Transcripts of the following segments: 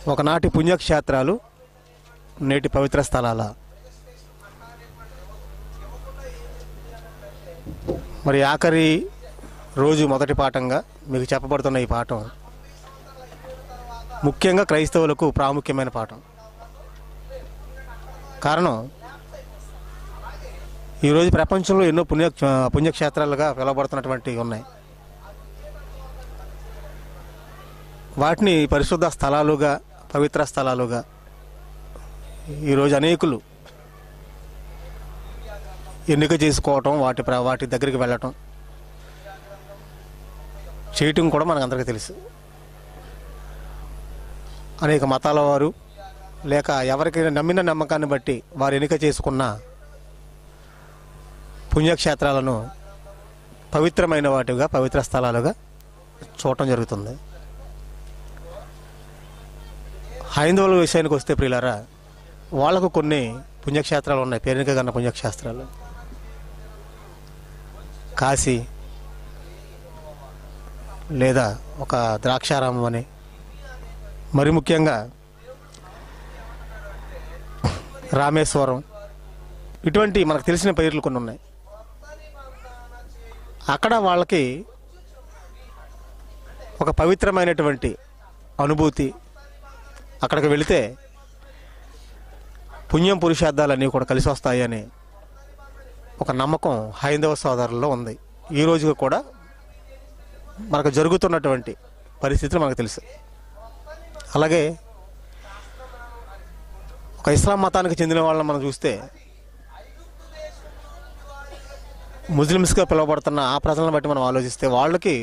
ఒకనాటి పుణ్యక్షేత్రాలు నేటి పవిత్ర స్థలాల మరి ఆఖరి రోజు మొదటి పాఠంగా మీకు చెప్పబడుతున్న ఈ పాఠం ముఖ్యంగా క్రైస్తవులకు ప్రాముఖ్యమైన పాఠం కారణం ఈరోజు ప్రపంచంలో ఎన్నో పుణ్య పుణ్యక్షేత్రాలుగా పిలువబడుతున్నటువంటి ఉన్నాయి వాటిని పరిశుద్ధ స్థలాలుగా పవిత్ర స్థలాలుగా ఈరోజు అనేకులు ఎన్నిక చేసుకోవటం వాటి ప్ర- వాటి దగ్గరికి వెళ్ళటం చేయటం కూడా మనకు అందరికీ తెలుసు అనేక మతాల వారు లేక ఎవరికి నమ్మిన నమ్మకాన్ని బట్టి వారు ఎన్నిక చేసుకున్న పుణ్యక్షేత్రాలను పవిత్రమైన వాటిగా పవిత్ర స్థలాలుగా చూడటం జరుగుతుంది హైందవుల విషయానికి వస్తే ప్రియులారా వాళ్ళకు కొన్ని పుణ్యక్షేత్రాలు ఉన్నాయి పేరునిక కన్న పుణ్యక్షేత్రాలు కాశీ లేదా ఒక ద్రాక్షారామం అని మరి ముఖ్యంగా రామేశ్వరం ఇటువంటి మనకు తెలిసిన పేర్లు కొన్ని ఉన్నాయి అక్కడ వాళ్ళకి ఒక పవిత్రమైనటువంటి అనుభూతి అక్కడికి వెళితే పుణ్యం పురుషార్థాలన్నీ కూడా కలిసి వస్తాయని ఒక నమ్మకం హైందవ సోదరుల్లో ఉంది ఈ రోజు కూడా మనకు జరుగుతున్నటువంటి పరిస్థితులు మనకు తెలుసు అలాగే ఒక ఇస్లాం మతానికి చెందిన వాళ్ళని మనం చూస్తే ముస్లిమ్స్గా పిలువబడుతున్న ఆ ప్రజలను బట్టి మనం ఆలోచిస్తే వాళ్ళకి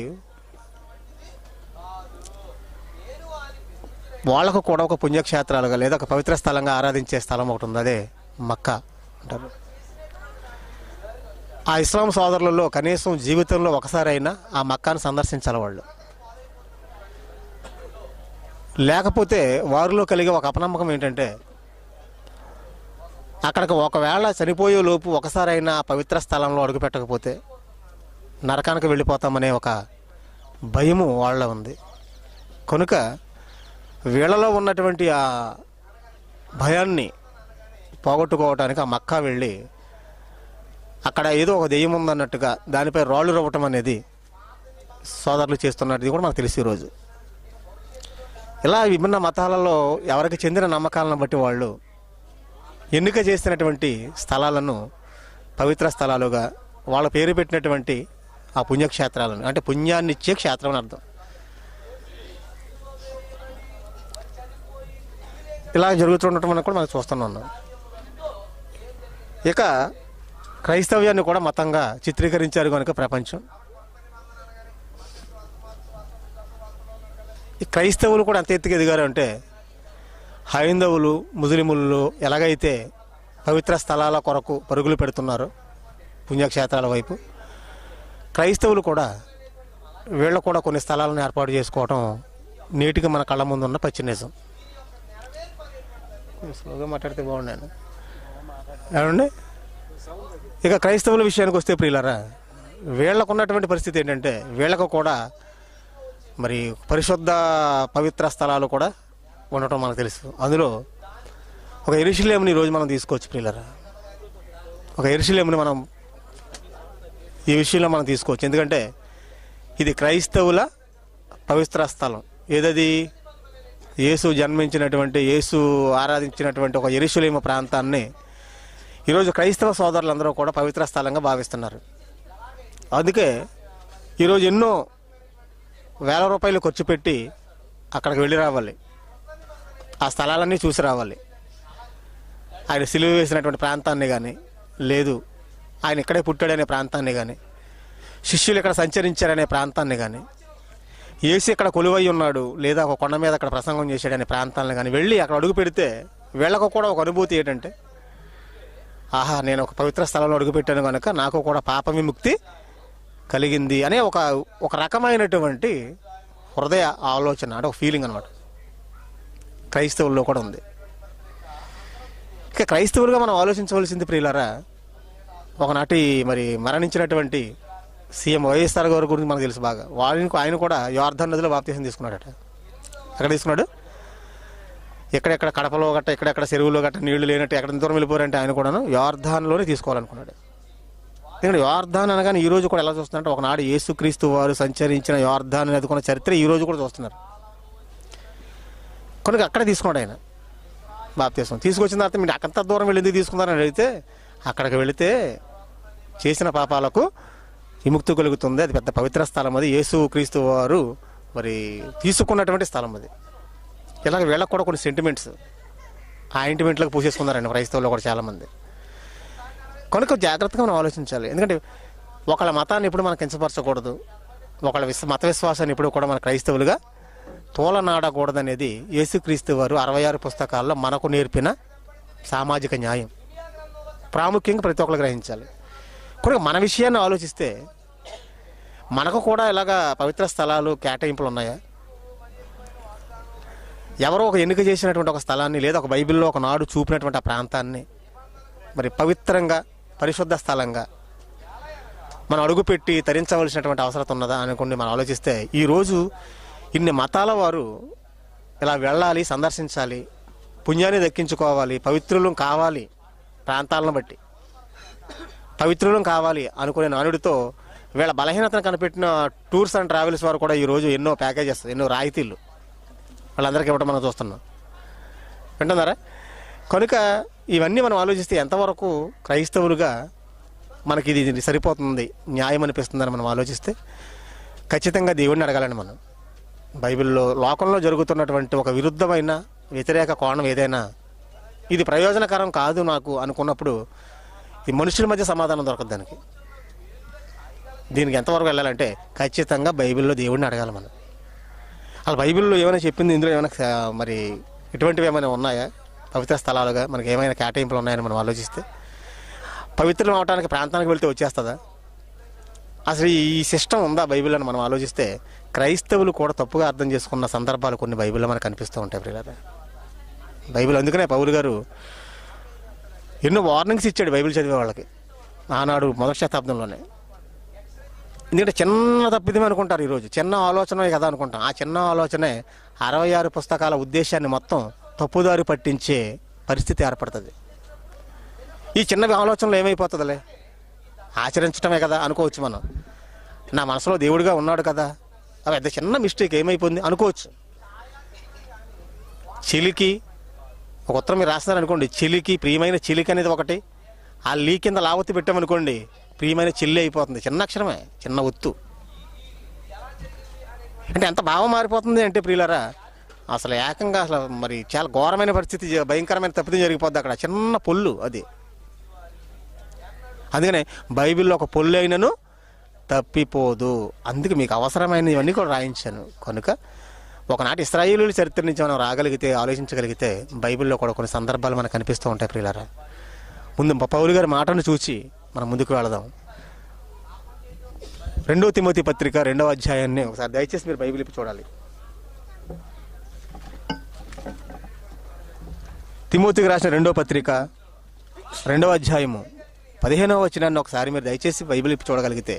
వాళ్ళకు కూడా ఒక పుణ్యక్షేత్రాలుగా లేదా ఒక పవిత్ర స్థలంగా ఆరాధించే స్థలం ఒకటి ఉంది అదే మక్కా అంటారు ఆ ఇస్లాం సోదరులలో కనీసం జీవితంలో ఒకసారైనా ఆ మక్కాను సందర్శించాలి వాళ్ళు లేకపోతే వారిలో కలిగే ఒక అపనమ్మకం ఏంటంటే అక్కడికి ఒకవేళ చనిపోయే లోపు ఒకసారైనా ఆ పవిత్ర స్థలంలో అడుగు పెట్టకపోతే నరకానికి వెళ్ళిపోతామనే ఒక భయము వాళ్ళ ఉంది కనుక వీళ్ళలో ఉన్నటువంటి ఆ భయాన్ని పోగొట్టుకోవటానికి ఆ మక్కా వెళ్ళి అక్కడ ఏదో ఒక దెయ్యం ఉందన్నట్టుగా దానిపై రాళ్ళు రవ్వటం అనేది సోదరులు చేస్తున్నది కూడా మనకు తెలిసి ఈరోజు ఇలా విభిన్న మతాలలో ఎవరికి చెందిన నమ్మకాలను బట్టి వాళ్ళు ఎన్నిక చేసినటువంటి స్థలాలను పవిత్ర స్థలాలుగా వాళ్ళ పేరు పెట్టినటువంటి ఆ పుణ్యక్షేత్రాలను అంటే పుణ్యాన్ని ఇచ్చే క్షేత్రం అని అర్థం ఇలా జరుగుతుండటం మనం కూడా మనం చూస్తున్నాం ఇక క్రైస్తవ్యాన్ని కూడా మతంగా చిత్రీకరించారు కనుక ప్రపంచం ఈ క్రైస్తవులు కూడా అంత ఎత్తుకు ఎదిగారు అంటే హైందవులు ముస్లిములు ఎలాగైతే పవిత్ర స్థలాల కొరకు పరుగులు పెడుతున్నారో పుణ్యక్షేత్రాల వైపు క్రైస్తవులు కూడా వీళ్ళు కూడా కొన్ని స్థలాలను ఏర్పాటు చేసుకోవటం నేటికి మన కళ్ళ ముందు ఉన్న పచ్చి నిజం స్లోగా మాట్లాడితే బాగున్నాను ఏమండి ఇక క్రైస్తవుల విషయానికి వస్తే ప్రియులరా వీళ్ళకు ఉన్నటువంటి పరిస్థితి ఏంటంటే వీళ్ళకు కూడా మరి పరిశుద్ధ పవిత్ర స్థలాలు కూడా ఉండటం మనకు తెలుసు అందులో ఒక ఎరుషులేముని ఈరోజు మనం తీసుకోవచ్చు ప్రియులరా ఒక ఎరుషులేముని మనం ఈ విషయంలో మనం తీసుకోవచ్చు ఎందుకంటే ఇది క్రైస్తవుల పవిత్ర స్థలం ఏదది యేసు జన్మించినటువంటి యేసు ఆరాధించినటువంటి ఒక ఎరుషులేమ ప్రాంతాన్ని ఈరోజు క్రైస్తవ సోదరులందరూ కూడా పవిత్ర స్థలంగా భావిస్తున్నారు అందుకే ఈరోజు ఎన్నో వేల రూపాయలు ఖర్చు పెట్టి అక్కడికి వెళ్ళి రావాలి ఆ స్థలాలన్నీ చూసి రావాలి ఆయన సిలువ వేసినటువంటి ప్రాంతాన్ని కానీ లేదు ఆయన ఇక్కడే పుట్టాడనే ప్రాంతాన్ని కానీ శిష్యులు ఇక్కడ సంచరించారనే ప్రాంతాన్ని కానీ ఏసి ఇక్కడ కొలువై ఉన్నాడు లేదా ఒక కొండ మీద అక్కడ ప్రసంగం చేశాడనే ప్రాంతాలను కానీ వెళ్ళి అక్కడ అడుగు పెడితే వీళ్ళకు కూడా ఒక అనుభూతి ఏంటంటే ఆహా నేను ఒక పవిత్ర స్థలంలో అడుగుపెట్టాను కనుక నాకు కూడా పాప విముక్తి కలిగింది అనే ఒక ఒక రకమైనటువంటి హృదయ ఆలోచన అంటే ఒక ఫీలింగ్ అనమాట క్రైస్తవుల్లో కూడా ఉంది ఇక క్రైస్తవులుగా మనం ఆలోచించవలసింది ప్రియులారా ఒకనాటి మరి మరణించినటువంటి సీఎం వైఎస్ఆర్ గారి గురించి మనకు తెలుసు బాగా వాళ్ళని ఆయన కూడా యోర్ధన్ నదిలో బాప్తీసం తీసుకున్నాడట ఎక్కడ తీసుకున్నాడు ఎక్కడెక్కడ కడపలో గట్ట ఎక్కడెక్కడ చెరువులో గట్ట నీళ్లు లేనట్టు ఎక్కడ దూరం వెళ్ళిపోరంటే ఆయన కూడాను యోర్ధాన్లోనే తీసుకోవాలనుకున్నాడు ఎందుకంటే యోర్ధాన్ అనగానే ఈ రోజు కూడా ఎలా చూస్తున్నారంటే ఒకనాడు యేసుక్రీస్తు వారు సంచరించిన యోర్ధాన్ ఎదుకున్న చరిత్ర ఈ రోజు కూడా చూస్తున్నారు కనుక అక్కడే తీసుకున్నాడు ఆయన బాప్తీసం తీసుకొచ్చిన తర్వాత మీరు అకంత దూరం వెళ్ళి ఎందుకు తీసుకున్నారని అడిగితే అక్కడికి వెళితే చేసిన పాపాలకు విముక్తి కలుగుతుంది అది పెద్ద పవిత్ర స్థలం అది యేసు క్రీస్తు వారు మరి తీసుకున్నటువంటి స్థలం అది ఇలాగ వీళ్ళకి కూడా కొన్ని సెంటిమెంట్స్ ఆ ఇంటిమెంట్లకు పూసేసుకున్నారండి క్రైస్తవులు కూడా చాలామంది కనుక జాగ్రత్తగా మనం ఆలోచించాలి ఎందుకంటే ఒకళ్ళ మతాన్ని ఎప్పుడు మనం కించపరచకూడదు ఒకళ్ళ విశ్వ మత విశ్వాసాన్ని ఎప్పుడు కూడా మన క్రైస్తవులుగా తోలనాడకూడదనేది యేసుక్రీస్తు వారు అరవై ఆరు పుస్తకాల్లో మనకు నేర్పిన సామాజిక న్యాయం ప్రాముఖ్యంగా ప్రతి ఒక్కరు గ్రహించాలి కనుక మన విషయాన్ని ఆలోచిస్తే మనకు కూడా ఇలాగా పవిత్ర స్థలాలు కేటాయింపులు ఉన్నాయా ఎవరో ఒక ఎన్నిక చేసినటువంటి ఒక స్థలాన్ని లేదా ఒక బైబిల్లో ఒక నాడు చూపినటువంటి ఆ ప్రాంతాన్ని మరి పవిత్రంగా పరిశుద్ధ స్థలంగా మనం అడుగుపెట్టి తరించవలసినటువంటి అవసరం ఉన్నదా అనుకుని మనం ఆలోచిస్తే ఈరోజు ఇన్ని మతాల వారు ఇలా వెళ్ళాలి సందర్శించాలి పుణ్యాన్ని దక్కించుకోవాలి పవిత్రులం కావాలి ప్రాంతాలను బట్టి పవిత్రులం కావాలి అనుకునే నానుడితో వీళ్ళ బలహీనతను కనిపెట్టిన టూర్స్ అండ్ ట్రావెల్స్ వారు కూడా ఈరోజు ఎన్నో ప్యాకేజెస్ ఎన్నో రాయితీలు వాళ్ళందరికీ ఇవ్వడం మనం చూస్తున్నాం వింటున్నారా కనుక ఇవన్నీ మనం ఆలోచిస్తే ఎంతవరకు క్రైస్తవులుగా మనకి ఇది ఇది సరిపోతుంది న్యాయం అనిపిస్తుందని మనం ఆలోచిస్తే ఖచ్చితంగా దేవుడిని అడగాలండి మనం బైబిల్లో లోకంలో జరుగుతున్నటువంటి ఒక విరుద్ధమైన వ్యతిరేక కోణం ఏదైనా ఇది ప్రయోజనకరం కాదు నాకు అనుకున్నప్పుడు ఈ మనుషుల మధ్య సమాధానం దొరకదు దానికి దీనికి ఎంతవరకు వెళ్ళాలంటే ఖచ్చితంగా బైబిల్లో దేవుడిని అడగాలి మనం అసలు బైబిల్లో ఏమైనా చెప్పింది ఇందులో ఏమైనా స- మరి ఇటువంటివి ఏమైనా ఉన్నాయా పవిత్ర స్థలాలుగా మనకి ఏమైనా కేటాయింపులు ఉన్నాయని మనం ఆలోచిస్తే పవిత్రం అవడానికి ప్రాంతానికి వెళ్తే వచ్చేస్తుందా అసలు ఈ సిస్టమ్ ఉందా బైబిల్ అని మనం ఆలోచిస్తే క్రైస్తవులు కూడా తప్పుగా అర్థం చేసుకున్న సందర్భాలు కొన్ని బైబిల్లో మనకు కనిపిస్తూ ఉంటాయి ప్రియులారా బైబిల్ అందుకనే పౌలు గారు ఎన్నో వార్నింగ్స్ ఇచ్చాడు బైబిల్ చదివే వాళ్ళకి ఆనాడు మొదటి శతాబ్దంలోనే ఎందుకంటే చిన్న తప్పిదం అనుకుంటారు ఈరోజు చిన్న ఆలోచనే కదా అనుకుంటాం ఆ చిన్న ఆలోచనే అరవై ఆరు పుస్తకాల ఉద్దేశాన్ని మొత్తం తప్పుదారి పట్టించే పరిస్థితి ఏర్పడుతుంది ఈ చిన్న ఆలోచనలు ఏమైపోతుందిలే ఆచరించడమే కదా అనుకోవచ్చు మనం నా మనసులో దేవుడిగా ఉన్నాడు కదా అది పెద్ద చిన్న మిస్టేక్ ఏమైపోయింది అనుకోవచ్చు చిలికి ఒక ఉత్తరం మీరు రాస్తున్నారు అనుకోండి చిలికి ప్రియమైన చిలికి అనేది ఒకటి ఆ లీ కింద లావత్తి పెట్టామనుకోండి ప్రియమైన చెల్లి అయిపోతుంది చిన్న అక్షరమే చిన్న ఒత్తు అంటే ఎంత భావం మారిపోతుంది అంటే ప్రియులరా అసలు ఏకంగా అసలు మరి చాలా ఘోరమైన పరిస్థితి జ- భయంకరమైన తప్పిదం జరిగిపోద్ది అక్కడ చిన్న పొల్లు అది అందుకనే బైబిల్లో ఒక పొల్లు అయినను తప్పిపోదు అందుకే మీకు అవసరమైనవన్నీ కూడా రాయించాను కనుక ఒకనాటి ఇస్రాయేలీల చరిత్ర నుంచి మనం రాగలిగితే ఆలోచించగలిగితే బైబిల్లో కూడా కొన్ని సందర్భాలు మనకు కనిపిస్తూ ఉంటాయి ప్రియులారా ముందు పౌలు గారి మాటను చూసి మనం ముందుకు వెళదాం రెండో తిమోతి పత్రిక రెండవ అధ్యాయాన్ని ఒకసారి దయచేసి మీరు బైబిల్ ఇప్పి చూడాలి తిమోతికి రాసిన రెండో పత్రిక రెండవ అధ్యాయము పదిహేనవ వచనాన్ని ఒకసారి మీరు దయచేసి బైబిల్ ఇప్పి చూడగలిగితే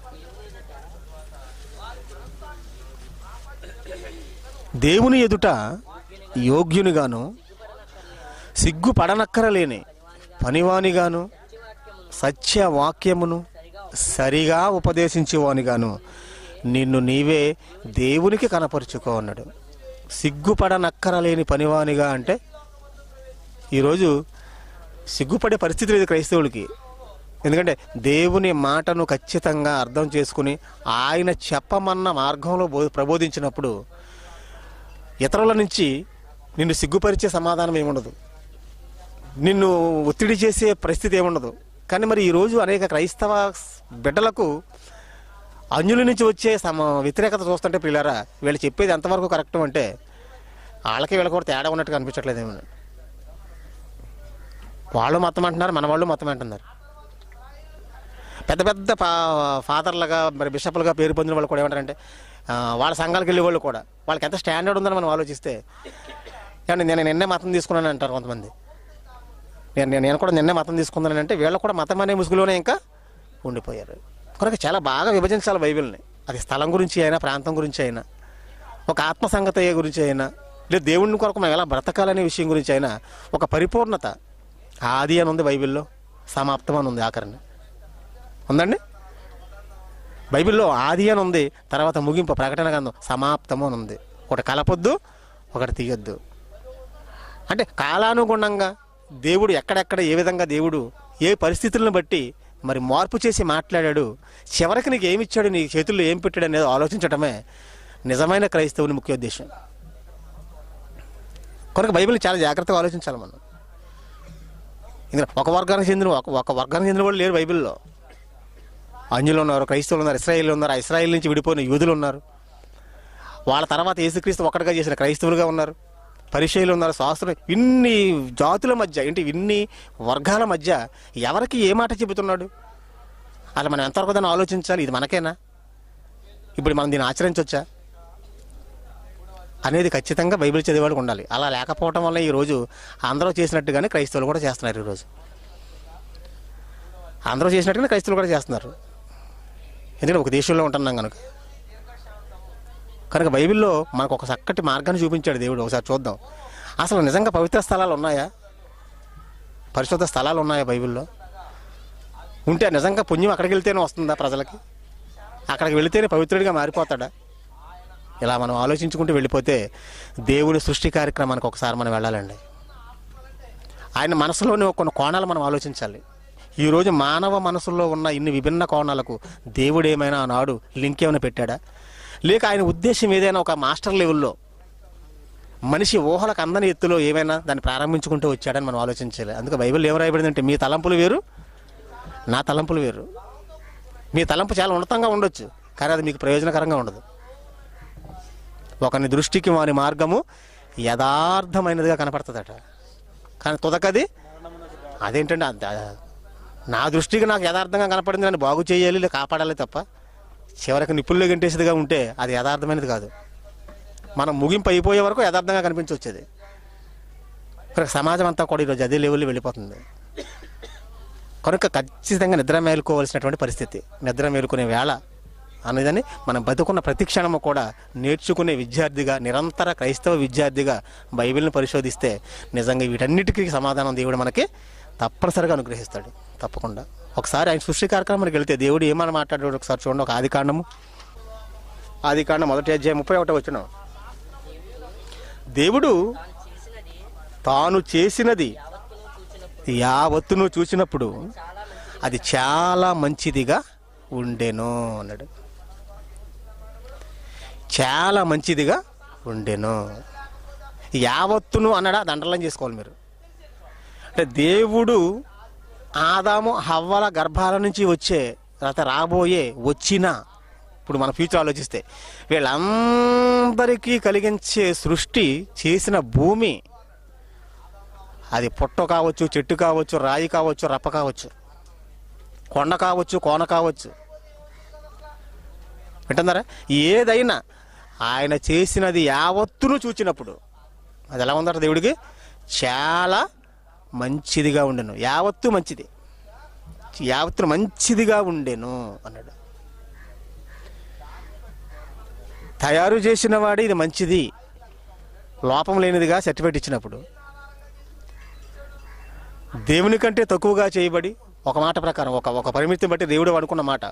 దేవుని ఎదుట యోగ్యునిగాను సిగ్గు పడనక్కరలేని పనివానిగాను సత్యవాక్యమును సరిగా ఉపదేశించేవానిగాను నిన్ను నీవే దేవునికి కనపరుచుకో అన్నాడు సిగ్గుపడనక్కరలేని పనివానిగా అంటే ఈరోజు సిగ్గుపడే పరిస్థితి లేదు క్రైస్తవులకి ఎందుకంటే దేవుని మాటను ఖచ్చితంగా అర్థం చేసుకుని ఆయన చెప్పమన్న మార్గంలో బో ప్రబోధించినప్పుడు ఇతరుల నుంచి నిన్ను సిగ్గుపరిచే సమాధానం ఏముండదు నిన్ను ఒత్తిడి చేసే పరిస్థితి ఏముండదు కానీ మరి ఈరోజు అనేక క్రైస్తవ బిడ్డలకు అన్యుల నుంచి వచ్చే సమ వ్యతిరేకత చూస్తుంటే పిల్లరా వీళ్ళు చెప్పేది ఎంతవరకు కరెక్ట్ అంటే వాళ్ళకి వీళ్ళకి కూడా తేడా ఉన్నట్టుగా అనిపించట్లేదు ఏమన్నా వాళ్ళు మతం అంటున్నారు మన వాళ్ళు మతం అంటున్నారు పెద్ద పెద్ద ఫా ఫాదర్లుగా మరి బిషప్లుగా పేరు పొందిన వాళ్ళు కూడా ఏమంటారంటే ఆ, వాళ్ళ సంఘాలకు వెళ్ళే వాళ్ళు కూడా వాళ్ళకి ఎంత స్టాండర్డ్ ఉందని మనం ఆలోచిస్తే ఏమండి నేను నిన్నే మతం తీసుకున్నాను అంటారు కొంతమంది నేను నేను- నేను కూడా నిన్నే మతం తీసుకున్నాను అంటే వీళ్ళు కూడా మతం అనే ముసుగులోనే ఇంకా ఉండిపోయారు కనుక చాలా బాగా విభజించాలి బైబిల్ని అది స్థలం గురించి అయినా ప్రాంతం గురించి అయినా ఒక ఆత్మ సంగతి గురించి అయినా లేదు దేవుని కొరకు మనం ఎలా బ్రతకాలనే విషయం గురించి అయినా ఒక పరిపూర్ణత ఆది అని ఉంది బైబిల్లో సమాప్తం అని ఉంది ఆఖరణ ఉందండి బైబిల్లో ఆది అని ఉంది తర్వాత ముగింపు ప్రకటన గ్రంథం సమాప్తము అని ఉంది ఒకటి కలపొద్దు ఒకటి తీయొద్దు అంటే కాలానుగుణంగా దేవుడు ఎక్కడెక్కడ ఏ విధంగా దేవుడు ఏ పరిస్థితులను బట్టి మరి మార్పు చేసి మాట్లాడాడు చివరికి నీకు ఏమి ఇచ్చాడు నీ చేతుల్లో ఏం పెట్టాడు అనేది ఆలోచించడమే నిజమైన క్రైస్తవుని ముఖ్య ఉద్దేశం కనుక బైబిల్ చాలా జాగ్రత్తగా ఆలోచించాలి మనం ఇంకా ఒక వర్గానికి చెందిన ఒక ఒక వర్గానికి చెందిన వాళ్ళు లేరు బైబిల్లో అంజులు ఉన్నారు క్రైస్తవులు ఉన్నారు ఇస్రాయిల్ ఉన్నారు ఆ ఇస్రాయిల్ నుంచి విడిపోయిన యూదులు ఉన్నారు వాళ్ళ తర్వాత యేసుక్రీస్తు ఒక్కడిగా చేసిన క్రైస్తవులుగా ఉన్నారు పరిచయులు ఉన్నారు శాస్త్రులు ఇన్ని జాతుల మధ్య ఏంటి ఇన్ని వర్గాల మధ్య ఎవరికి ఏ మాట చెబుతున్నాడు అలా మనం ఎంతవరకు దాన్ని ఆలోచించాలి ఇది మనకేనా ఇప్పుడు మనం దీన్ని ఆచరించవచ్చా అనేది ఖచ్చితంగా బైబిల్ చదివేవాళ్ళకి ఉండాలి అలా లేకపోవటం వల్ల ఈరోజు అందరూ చేసినట్టుగానే క్రైస్తవులు కూడా చేస్తున్నారు ఈరోజు అందరూ చేసినట్టుగానే క్రైస్తవులు కూడా చేస్తున్నారు ఎందుకంటే ఒక దేశంలో ఉంటున్నాం కనుక కనుక బైబిల్లో మనకు ఒక చక్కటి మార్గాన్ని చూపించాడు దేవుడు ఒకసారి చూద్దాం అసలు నిజంగా పవిత్ర స్థలాలు ఉన్నాయా పరిశుద్ధ స్థలాలు ఉన్నాయా బైబిల్లో ఉంటే నిజంగా పుణ్యం అక్కడికి వెళ్తేనే వస్తుందా ప్రజలకి అక్కడికి వెళితేనే పవిత్రుడిగా మారిపోతాడా ఇలా మనం ఆలోచించుకుంటూ వెళ్ళిపోతే దేవుని సృష్టి కార్యక్రమానికి ఒకసారి మనం వెళ్ళాలండి ఆయన మనసులోని కొన్ని కోణాలు మనం ఆలోచించాలి ఈరోజు మానవ మనసులో ఉన్న ఇన్ని విభిన్న కోణాలకు దేవుడు ఏమైనా ఆనాడు లింక్ ఏమైనా పెట్టాడా లేక ఆయన ఉద్దేశం ఏదైనా ఒక మాస్టర్ లెవెల్లో మనిషి ఊహలకు అందని ఎత్తులో ఏమైనా దాన్ని ప్రారంభించుకుంటూ వచ్చాడని మనం ఆలోచించాలి అందుకే బైబిల్ ఏం రాయబడిందంటే మీ తలంపులు వేరు నా తలంపులు వేరు మీ తలంపు చాలా ఉన్నతంగా ఉండొచ్చు కానీ అది మీకు ప్రయోజనకరంగా ఉండదు ఒకని దృష్టికి వాని మార్గము యథార్థమైనదిగా కనపడుతుందట కానీ తుదకది అదేంటంటే అంత నా దృష్టికి నాకు యథార్థంగా కనపడింది నన్ను బాగు చేయాలి లేదా కాపాడాలి తప్ప చివరికి నిప్పుల్లో గంటేసేదిగా ఉంటే అది యథార్థమైనది కాదు మనం ముగింపు అయిపోయే వరకు యథార్థంగా కనిపించవచ్చేది ఇక్కడ సమాజం అంతా కూడా ఈరోజు అదే లెవెల్లో వెళ్ళిపోతుంది కనుక ఖచ్చితంగా నిద్ర మేలుకోవాల్సినటువంటి పరిస్థితి నిద్ర మేలుకునే వేళ అనేదని మనం బతుకున్న ప్రతి క్షణము కూడా నేర్చుకునే విద్యార్థిగా నిరంతర క్రైస్తవ విద్యార్థిగా బైబిల్ని పరిశోధిస్తే నిజంగా వీటన్నిటికీ సమాధానం దేవుడు మనకి తప్పనిసరిగా అనుగ్రహిస్తాడు తప్పకుండా ఒకసారి ఆయన సృష్టి కార్యక్రమానికి వెళ్తే దేవుడు ఏమని మాట్లాడాడు ఒకసారి చూడండి ఒక ఆది కాండము ఆది కాండం మొదటి అధ్యాయం ముప్పై ఒకటో వచ్చిన దేవుడు తాను చేసినది యావత్తును చూసినప్పుడు అది చాలా మంచిదిగా ఉండెను అన్నాడు చాలా మంచిదిగా ఉండెను యావత్తును అన్నాడా దండలం చేసుకోవాలి మీరు అంటే దేవుడు ఆదాము హవ్వల గర్భాల నుంచి వచ్చే తర్వాత రాబోయే వచ్చిన ఇప్పుడు మన ఫ్యూచర్ ఆలోచిస్తే వీళ్ళందరికీ కలిగించే సృష్టి చేసిన భూమి అది పుట్ట కావచ్చు చెట్టు కావచ్చు రాయి కావచ్చు రప్ప కావచ్చు కొండ కావచ్చు కోన కావచ్చు వింటున్నారా ఏదైనా ఆయన చేసినది యావత్తును చూచినప్పుడు అది ఎలా ఉందట దేవుడికి చాలా మంచిదిగా ఉండెను యావత్తు మంచిది యావత్తు మంచిదిగా ఉండెను అన్నాడు తయారు చేసిన వాడు ఇది మంచిది లోపం లేనిదిగా సర్టిఫికేట్ ఇచ్చినప్పుడు దేవుని కంటే తక్కువగా చేయబడి ఒక మాట ప్రకారం ఒక ఒక పరిమితిని బట్టి దేవుడు అనుకున్న మాట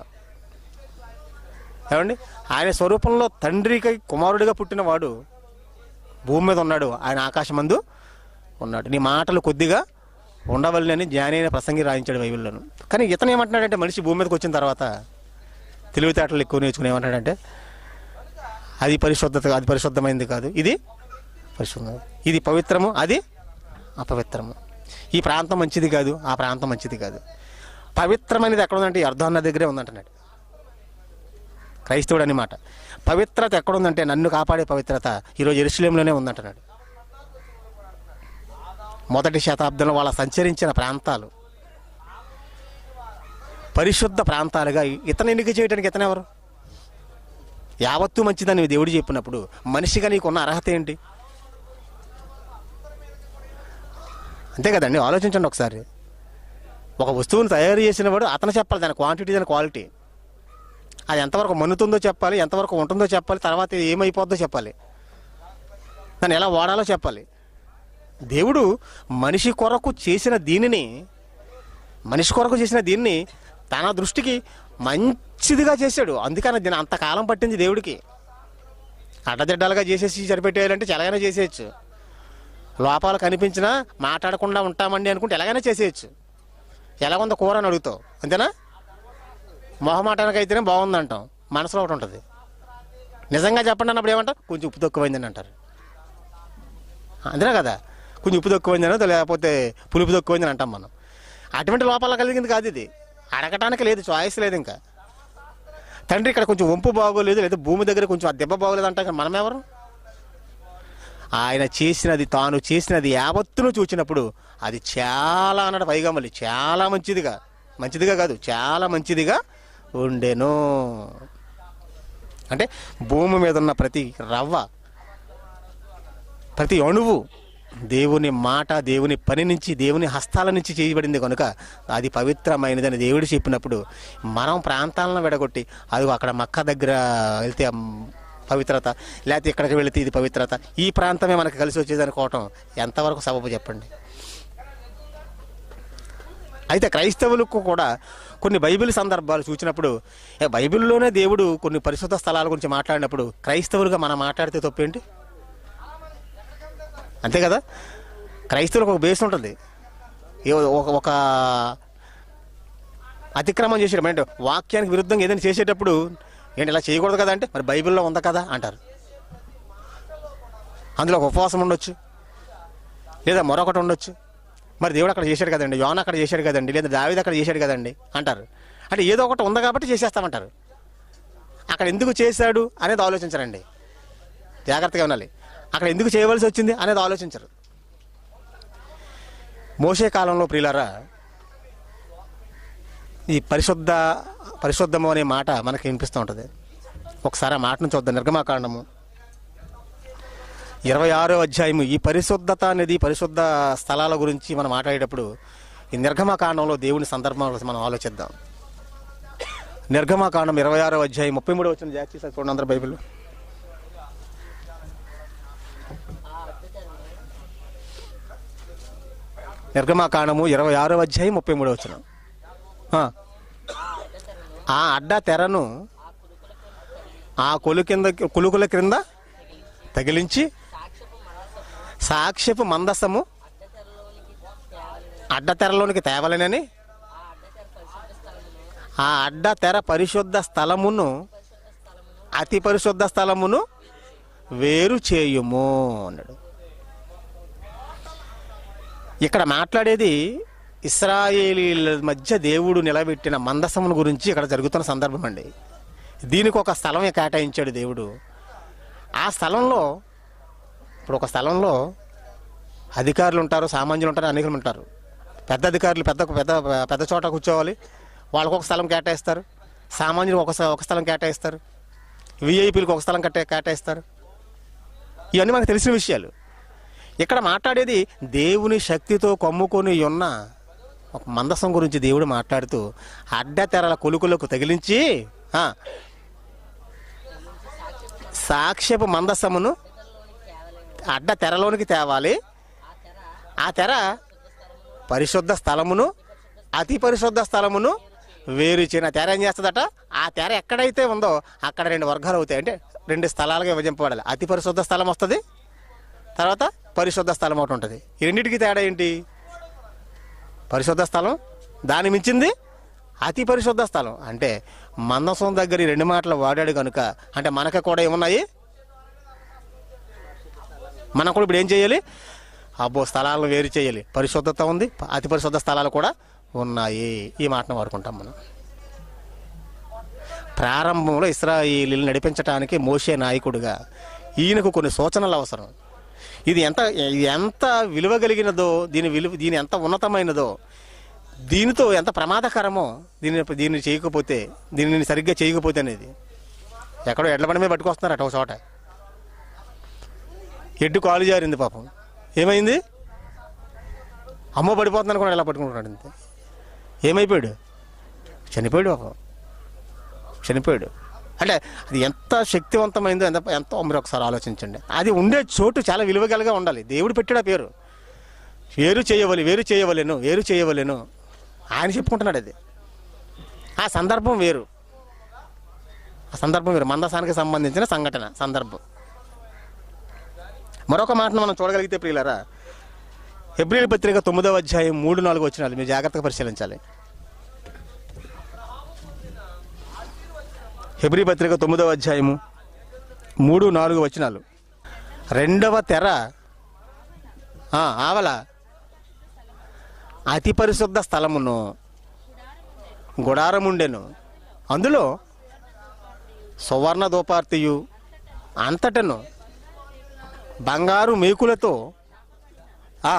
ఏమండి ఆయన స్వరూపంలో తండ్రికి కుమారుడిగా పుట్టినవాడు భూమి మీద ఉన్నాడు ఆయన ఆకాశమందు ఉన్నాడు నీ మాటలు కొద్దిగా ఉండవల్లని జ్ఞాని అయిన ప్రసంగి రాయించాడు బైబిల్లోను కానీ ఇతను ఏమంటున్నాడంటే మనిషి భూమి మీదకి వచ్చిన తర్వాత తెలివితేటలు ఎక్కువ నేర్చుకుని ఏమంటాడంటే అది పరిశుద్ధత అది పరిశుద్ధమైనది కాదు ఇది పరిశుద్ధం ఇది పవిత్రము అది అపవిత్రము ఈ ప్రాంతం మంచిది కాదు ఆ ప్రాంతం మంచిది కాదు పవిత్రమైనది ఎక్కడ ఉందంటే ఈ అర్ధాన్న దగ్గరే ఉందంటున్నాడు క్రైస్తవుడు అని మాట పవిత్రత ఎక్కడుందంటే నన్ను కాపాడే పవిత్రత ఈరోజు ఎరుసలేంలోనే ఉందంటున్నాడు మొదటి శతాబ్దంలో వాళ్ళ సంచరించిన ప్రాంతాలు పరిశుద్ధ ప్రాంతాలుగా ఇతను ఎన్నిక చేయడానికి ఇతను ఎవరు యావత్తు మంచిదని దేవుడు చెప్పినప్పుడు మనిషిగా నీకున్న అర్హత ఏంటి అంతే కదండి ఆలోచించండి ఒకసారి ఒక వస్తువును తయారు చేసిన వాడు అతను చెప్పాలి దాని క్వాంటిటీ దాని క్వాలిటీ అది ఎంతవరకు మన్నుతుందో చెప్పాలి ఎంతవరకు ఉంటుందో చెప్పాలి తర్వాత ఇది ఏమైపోద్దో చెప్పాలి దాన్ని ఎలా వాడాలో చెప్పాలి దేవుడు మనిషి కొరకు చేసిన దీనిని మనిషి కొరకు చేసిన దీన్ని తన దృష్టికి మంచిదిగా చేశాడు అందుకని దీని అంతకాలం పట్టింది దేవుడికి అడ్డదిడ్డాలుగా చేసేసి సరిపెట్టేయాలంటే ఎలాగైనా చేసేయచ్చు లోపాలు కనిపించినా మాట్లాడకుండా ఉంటామండి అనుకుంటే ఎలాగైనా చేసేయచ్చు ఎలాగుందో కూర అని అడుగుతావు అంతేనా మొహమాటానికి అయితేనే బాగుందంటాం మనసులో ఒకటి ఉంటుంది నిజంగా చెప్పండి అన్నప్పుడు ఏమంటారు కొంచెం ఉప్పు తక్కువైందని అంటారు అంతేనా కదా కొంచెం ఉప్పు తక్కువైందనో లేకపోతే పులుపు తక్కువైందని అంటాం మనం అటువంటి లోపాల కలిగింది కాదు ఇది అడగటానికి లేదు చాయిస్ లేదు ఇంకా తండ్రి ఇక్కడ కొంచెం వంపు బాగోలేదు లేదా భూమి దగ్గర కొంచెం ఆ దెబ్బ బాగోలేదు అంటాం కదా మనం ఎవరు ఆయన చేసినది తాను చేసినది యావత్తును చూచినప్పుడు అది చాలా అన్నాడు పైగా మళ్ళీ చాలా మంచిదిగా మంచిదిగా కాదు చాలా మంచిదిగా ఉండెను అంటే భూమి మీద ఉన్న ప్రతి రవ్వ ప్రతి అణువు దేవుని మాట దేవుని పని నుంచి దేవుని హస్తాల నుంచి చేయబడింది కనుక అది పవిత్రమైనదని దేవుడు చెప్పినప్పుడు మనం ప్రాంతాలను విడగొట్టి అది అక్కడ మక్క దగ్గర వెళ్తే ఆ పవిత్రత లేకపోతే ఇక్కడికి వెళితే ఇది పవిత్రత ఈ ప్రాంతమే మనకు కలిసి వచ్చేది అనుకోవటం ఎంతవరకు సబబు చెప్పండి అయితే క్రైస్తవులకు కూడా కొన్ని బైబిల్ సందర్భాలు చూసినప్పుడు ఏ బైబిల్లోనే దేవుడు కొన్ని పరిశుద్ధ స్థలాల గురించి మాట్లాడినప్పుడు క్రైస్తవులుగా మనం మాట్లాడితే తప్పేంటి అంతే కదా క్రైస్తవులకు ఒక బేస్ ఉంటుంది ఏ- ఒక ఒక అతిక్రమం చేసేటప్పుడు అంటే వాక్యానికి విరుద్ధంగా ఏదైనా చేసేటప్పుడు ఏంటి ఇలా చేయకూడదు కదా అంటే మరి బైబిల్లో ఉంది కదా అంటారు అందులో ఒక ఉపవాసం ఉండొచ్చు లేదా మరొకటి ఉండొచ్చు మరి దేవుడు అక్కడ చేశాడు కదండి యోన అక్కడ చేశాడు కదండి లేదా దావిది అక్కడ చేశాడు కదండి అంటారు అంటే ఏదో ఒకటి ఉంది కాబట్టి చేసేస్తామంటారు అక్కడ ఎందుకు చేశాడు అనేది ఆలోచించరండి జాగ్రత్తగా ఉండాలి అక్కడ ఎందుకు చేయవలసి వచ్చింది అనేది ఆలోచించరు మోసే కాలంలో ప్రియులారా ఈ పరిశుద్ధ పరిశుద్ధము అనే మాట మనకి వినిపిస్తూ ఉంటుంది ఒకసారి ఆ మాటను చూద్దాం నిర్గమాకాండము ఇరవై ఆరో అధ్యాయము ఈ పరిశుద్ధత అనేది పరిశుద్ధ స్థలాల గురించి మనం మాట్లాడేటప్పుడు ఈ నిర్గమాకాండంలో దేవుని సందర్భం గురించి మనం ఆలోచిద్దాం నిర్గమాకాండం ఇరవై ఆరో అధ్యాయం ముప్పై మూడు వచ్చిన జాతి చూడండి అందరు బైబిల్ నిర్గమాకాండము ఇరవై ఆరో అధ్యాయం ముప్పై మూడు వచ్చిన ఆ అడ్డ తెరను ఆ కొలు కింద కొలుకుల క్రింద తగిలించి సాక్ష్యపు మందసము అడ్డ తెరలోనికి తేవలనని ఆ అడ్డ తెర పరిశుద్ధ స్థలమును అతి పరిశుద్ధ స్థలమును వేరు చేయుము అన్నాడు ఇక్కడ మాట్లాడేది ఇస్రాయేలీల మధ్య దేవుడు నిలబెట్టిన మందసమును గురించి ఇక్కడ జరుగుతున్న సందర్భం అండి దీనికి ఒక స్థలం కేటాయించాడు దేవుడు ఆ స్థలంలో ఇప్పుడు ఒక స్థలంలో అధికారులు ఉంటారు సామాన్యులు ఉంటారు అనేకులు ఉంటారు పెద్ద అధికారులు పెద్ద పెద్ద పెద్ద చోట కూర్చోవాలి వాళ్ళకు ఒక స్థలం కేటాయిస్తారు సామాన్యులు ఒక స్థ- ఒక స్థలం కేటాయిస్తారు విఐపీలకు ఒక స్థలం కట్టే కేటాయిస్తారు ఇవన్నీ మనకు తెలిసిన విషయాలు ఇక్కడ మాట్లాడేది దేవుని శక్తితో కమ్ముకొని ఉన్న ఒక మందసం గురించి దేవుడు మాట్లాడుతూ అడ్డ తెరల కొలుకులకు తగిలించి ఆ, సాక్ష్యపు మందసమును అడ్డ తెరలోనికి తేవాలి ఆ తెర పరిశుద్ధ స్థలమును అతి పరిశుద్ధ స్థలమును వేరు చేయన తెర ఏం చేస్తుందట ఆ తెర ఎక్కడైతే ఉందో అక్కడ రెండు వర్గాలు అవుతాయి అంటే రెండు స్థలాలుగా విభజింపబడాలి అతి పరిశుద్ధ స్థలం వస్తుంది తర్వాత పరిశుద్ధ స్థలం ఒకటి ఉంటుంది ఈ రెండింటికి తేడా ఏంటి పరిశుద్ధ స్థలం దాని మించింది అతి పరిశుద్ధ స్థలం అంటే మందసం దగ్గర ఈ రెండు మాటలు వాడాడు కనుక అంటే మనకు కూడా ఏమున్నాయి మనం కూడా ఇప్పుడు ఏం చేయాలి అబ్బో స్థలాలను వేరు చేయాలి పరిశుద్ధత ఉంది అతి పరిశుద్ధ స్థలాలు కూడా ఉన్నాయి ఈ మాటను వాడుకుంటాం మనం ప్రారంభంలో ఇస్రాయిలీలు నడిపించడానికి మోసే నాయకుడిగా ఈయనకు కొన్ని సూచనలు అవసరం ఇది ఎంత ఇది ఎంత విలువ కలిగినదో దీని విలువ దీని ఎంత ఉన్నతమైనదో దీనితో ఎంత ప్రమాదకరమో దీన్ని దీన్ని చేయకపోతే దీనిని సరిగ్గా చేయకపోతే అనేది ఎక్కడో ఎడ్ల బండి మీద పట్టుకొస్తున్నారు అటు ఒక చోట ఎడ్డు కాలు జారింది పాపం ఏమైంది అమ్మ పడిపోతుంది అనుకున్నాడు ఎలా పట్టుకుంటున్నాడు అంతే ఏమైపోయాడు చనిపోయాడు పాపం చనిపోయాడు అంటే అది ఎంత శక్తివంతమైందో ఎంత ఎంతో మీరు ఒకసారి ఆలోచించండి అది ఉండే చోటు చాలా విలువగలగా ఉండాలి దేవుడు పెట్టాడు ఆ పేరు వేరు చేయవలి వేరు చేయవలేను వేరు చేయవలేను ఆయన చెప్పుకుంటున్నాడు అది ఆ సందర్భం వేరు ఆ సందర్భం వేరు మందసానికి సంబంధించిన సంఘటన సందర్భం మరొక మాటను మనం చూడగలిగితే ప్రియులరా ఎబ్రిల్ పత్రిక తొమ్మిదవ అధ్యాయం మూడు నాలుగు వచ్చినాలు మీరు జాగ్రత్తగా పరిశీలించాలి హెబ్రి పత్రిక తొమ్మిదవ అధ్యాయము మూడు నాలుగు వచనాలు రెండవ తెర ఆ, ఆవల అతి పరిశుద్ధ స్థలమును గుడారముండెను అందులో సువర్ణ దోపార్తియు అంతటను బంగారు మేకులతో ఆ,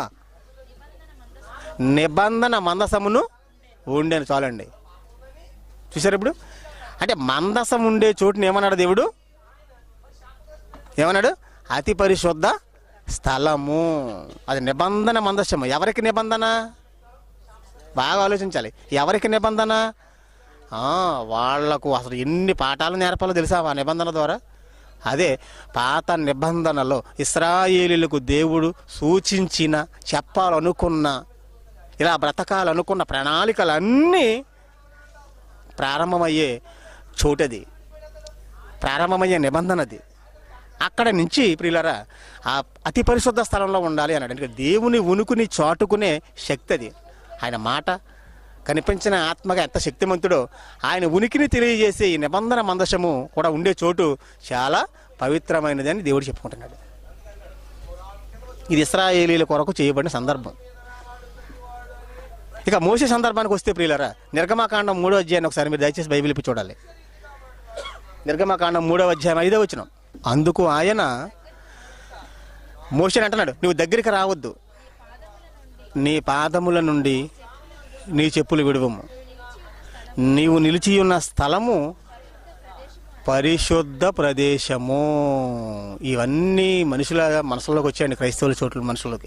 నిబంధన మందసమును ఉండేను చాలండి చూసారు ఇప్పుడు అంటే మందసం ఉండే చోటుని ఏమన్నాడు దేవుడు ఏమన్నాడు అతి పరిశుద్ధ స్థలము అది నిబంధన మందసము ఎవరికి నిబంధన బాగా ఆలోచించాలి ఎవరికి నిబంధన ఆ, వాళ్లకు అసలు ఎన్ని పాఠాలు నేర్పాలో తెలుసా ఆ నిబంధన ద్వారా అదే పాత నిబంధనలో ఇస్రాయేలీలకు దేవుడు సూచించిన చెప్పాలనుకున్న ఇలా బ్రతకాలనుకున్న ప్రణాళికలన్నీ ప్రారంభమయ్యే చోటది ప్రారంభమయ్యే నిబంధన అది అక్కడ నుంచి ప్రియులరా ఆ అతి పరిశుద్ధ స్థలంలో ఉండాలి అన్నాడు అంటే దేవుని ఉనుకుని చాటుకునే శక్తి అది ఆయన మాట కనిపించిన ఆత్మగా ఎంత శక్తిమంతుడో ఆయన ఉనికిని తెలియజేసే ఈ నిబంధన మందసము కూడా ఉండే చోటు చాలా పవిత్రమైనది అని దేవుడు చెప్పుకుంటున్నాడు ఇది ఇస్రాయేలీల కొరకు చేయబడిన సందర్భం ఇక మోసే సందర్భానికి వస్తే ప్రియులరా నిర్గమాకాండం మూడో అధ్యాయాన్ని ఒకసారి మీరు దయచేసి బైబిల్ ఇప్పి చూడాలి నిర్గమాకాండం మూడో అధ్యాయం ఐదో వచ్చిన అందుకు ఆయన మోషన్ అంటున్నాడు నువ్వు దగ్గరికి రావద్దు నీ పాదముల నుండి నీ చెప్పులు విడువము నీవు నిలిచి ఉన్న స్థలము పరిశుద్ధ ప్రదేశము ఇవన్నీ మనుషుల మనసులోకి వచ్చాయండి క్రైస్తవుల చోట్ల మనుషులకి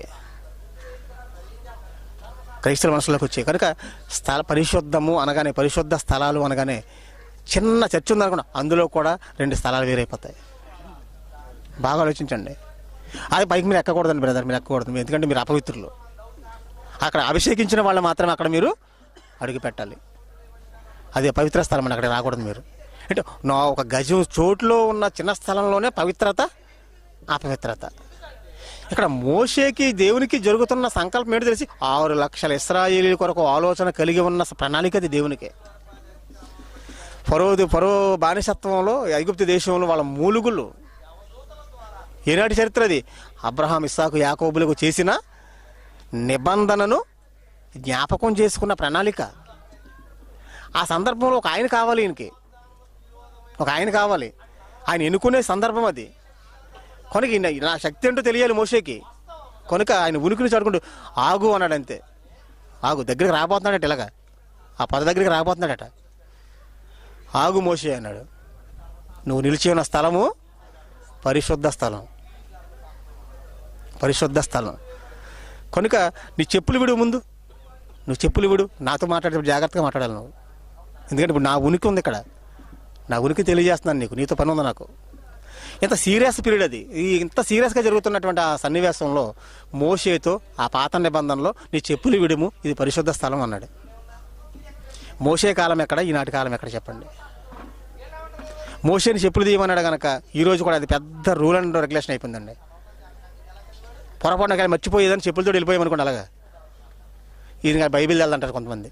క్రైస్తవ మనసులోకి వచ్చాయి కనుక స్థల పరిశుద్ధము అనగానే పరిశుద్ధ స్థలాలు అనగానే చిన్న చర్చ ఉందనుకున్నా అందులో కూడా రెండు స్థలాలు వేరైపోతాయి బాగా ఆలోచించండి అది పైకి మీరు ఎక్కకూడదండి బ్రదర్ మీరు ఎక్కకూడదు మీరు ఎందుకంటే మీరు అపవిత్రులు అక్కడ అభిషేకించిన వాళ్ళు మాత్రమే అక్కడ మీరు అడుగు పెట్టాలి అది పవిత్ర స్థలం అండి అక్కడ రాకూడదు మీరు అంటే నా ఒక గజం చోట్లో ఉన్న చిన్న స్థలంలోనే పవిత్రత అపవిత్రత ఇక్కడ మోషేకి దేవునికి జరుగుతున్న సంకల్పం ఏంటో తెలిసి ఆరు లక్షల ఇస్రాయేలీ కొరకు ఆలోచన కలిగి ఉన్న ప్రణాళిక అది దేవునికి ఫరో ఫరో బానిసత్వంలో ఐగుప్తు దేశంలో వాళ్ళ మూలుగులు ఏనాటి చరిత్ర అది అబ్రహాం ఇస్సాకు యాకోబులకు చేసిన నిబంధనను జ్ఞాపకం చేసుకున్న ప్రణాళిక ఆ సందర్భంలో ఒక ఆయన కావాలి ఈయనకి ఒక ఆయన కావాలి ఆయన ఎన్నుకునే సందర్భం అది కనుక ఈయన- నా శక్తి ఏంటో తెలియాలి మోషేకి కనుక ఆయన ఉనికిని చదువుకుంటూ ఆగు అన్నాడు అంతే ఆగు దగ్గరికి రాబోతున్నాడట ఇలాగా ఆ పద దగ్గరికి రాబోతున్నాడట ఆగు మోషే అన్నాడు నువ్వు నిలిచి ఉన్న స్థలము పరిశుద్ధ స్థలం పరిశుద్ధ స్థలం కనుక నీ చెప్పులు విడు ముందు నువ్వు చెప్పులు విడు నాతో మాట్లాడేటప్పుడు జాగ్రత్తగా మాట్లాడాలి నువ్వు ఎందుకంటే ఇప్పుడు నా ఉనికి ఉంది ఇక్కడ నా ఉనికి తెలియజేస్తున్నాను నీకు నీతో పని ఉంది నాకు ఇంత సీరియస్ పీరియడ్ అది ఈ ఇంత సీరియస్గా జరుగుతున్నటువంటి ఆ సన్నివేశంలో మోషేతో ఆ పాత నిబంధనలో నీ చెప్పులు విడుము ఇది పరిశుద్ధ స్థలం అన్నాడు మోషే కాలం ఎక్కడ ఈనాటి కాలం ఎక్కడ చెప్పండి మోషేని చెప్పులు తీయమన్నాడు కనుక ఈరోజు కూడా అది పెద్ద రూల్ అండ్ రెగ్యులేషన్ అయిపోయిందండి పొరపాటున కానీ మర్చిపోయేదని చెప్పులతో వెళ్ళిపోయామనుకోండి అలాగా ఇది ఇంకా బైబిల్ వెళ్దంటారు కొంతమంది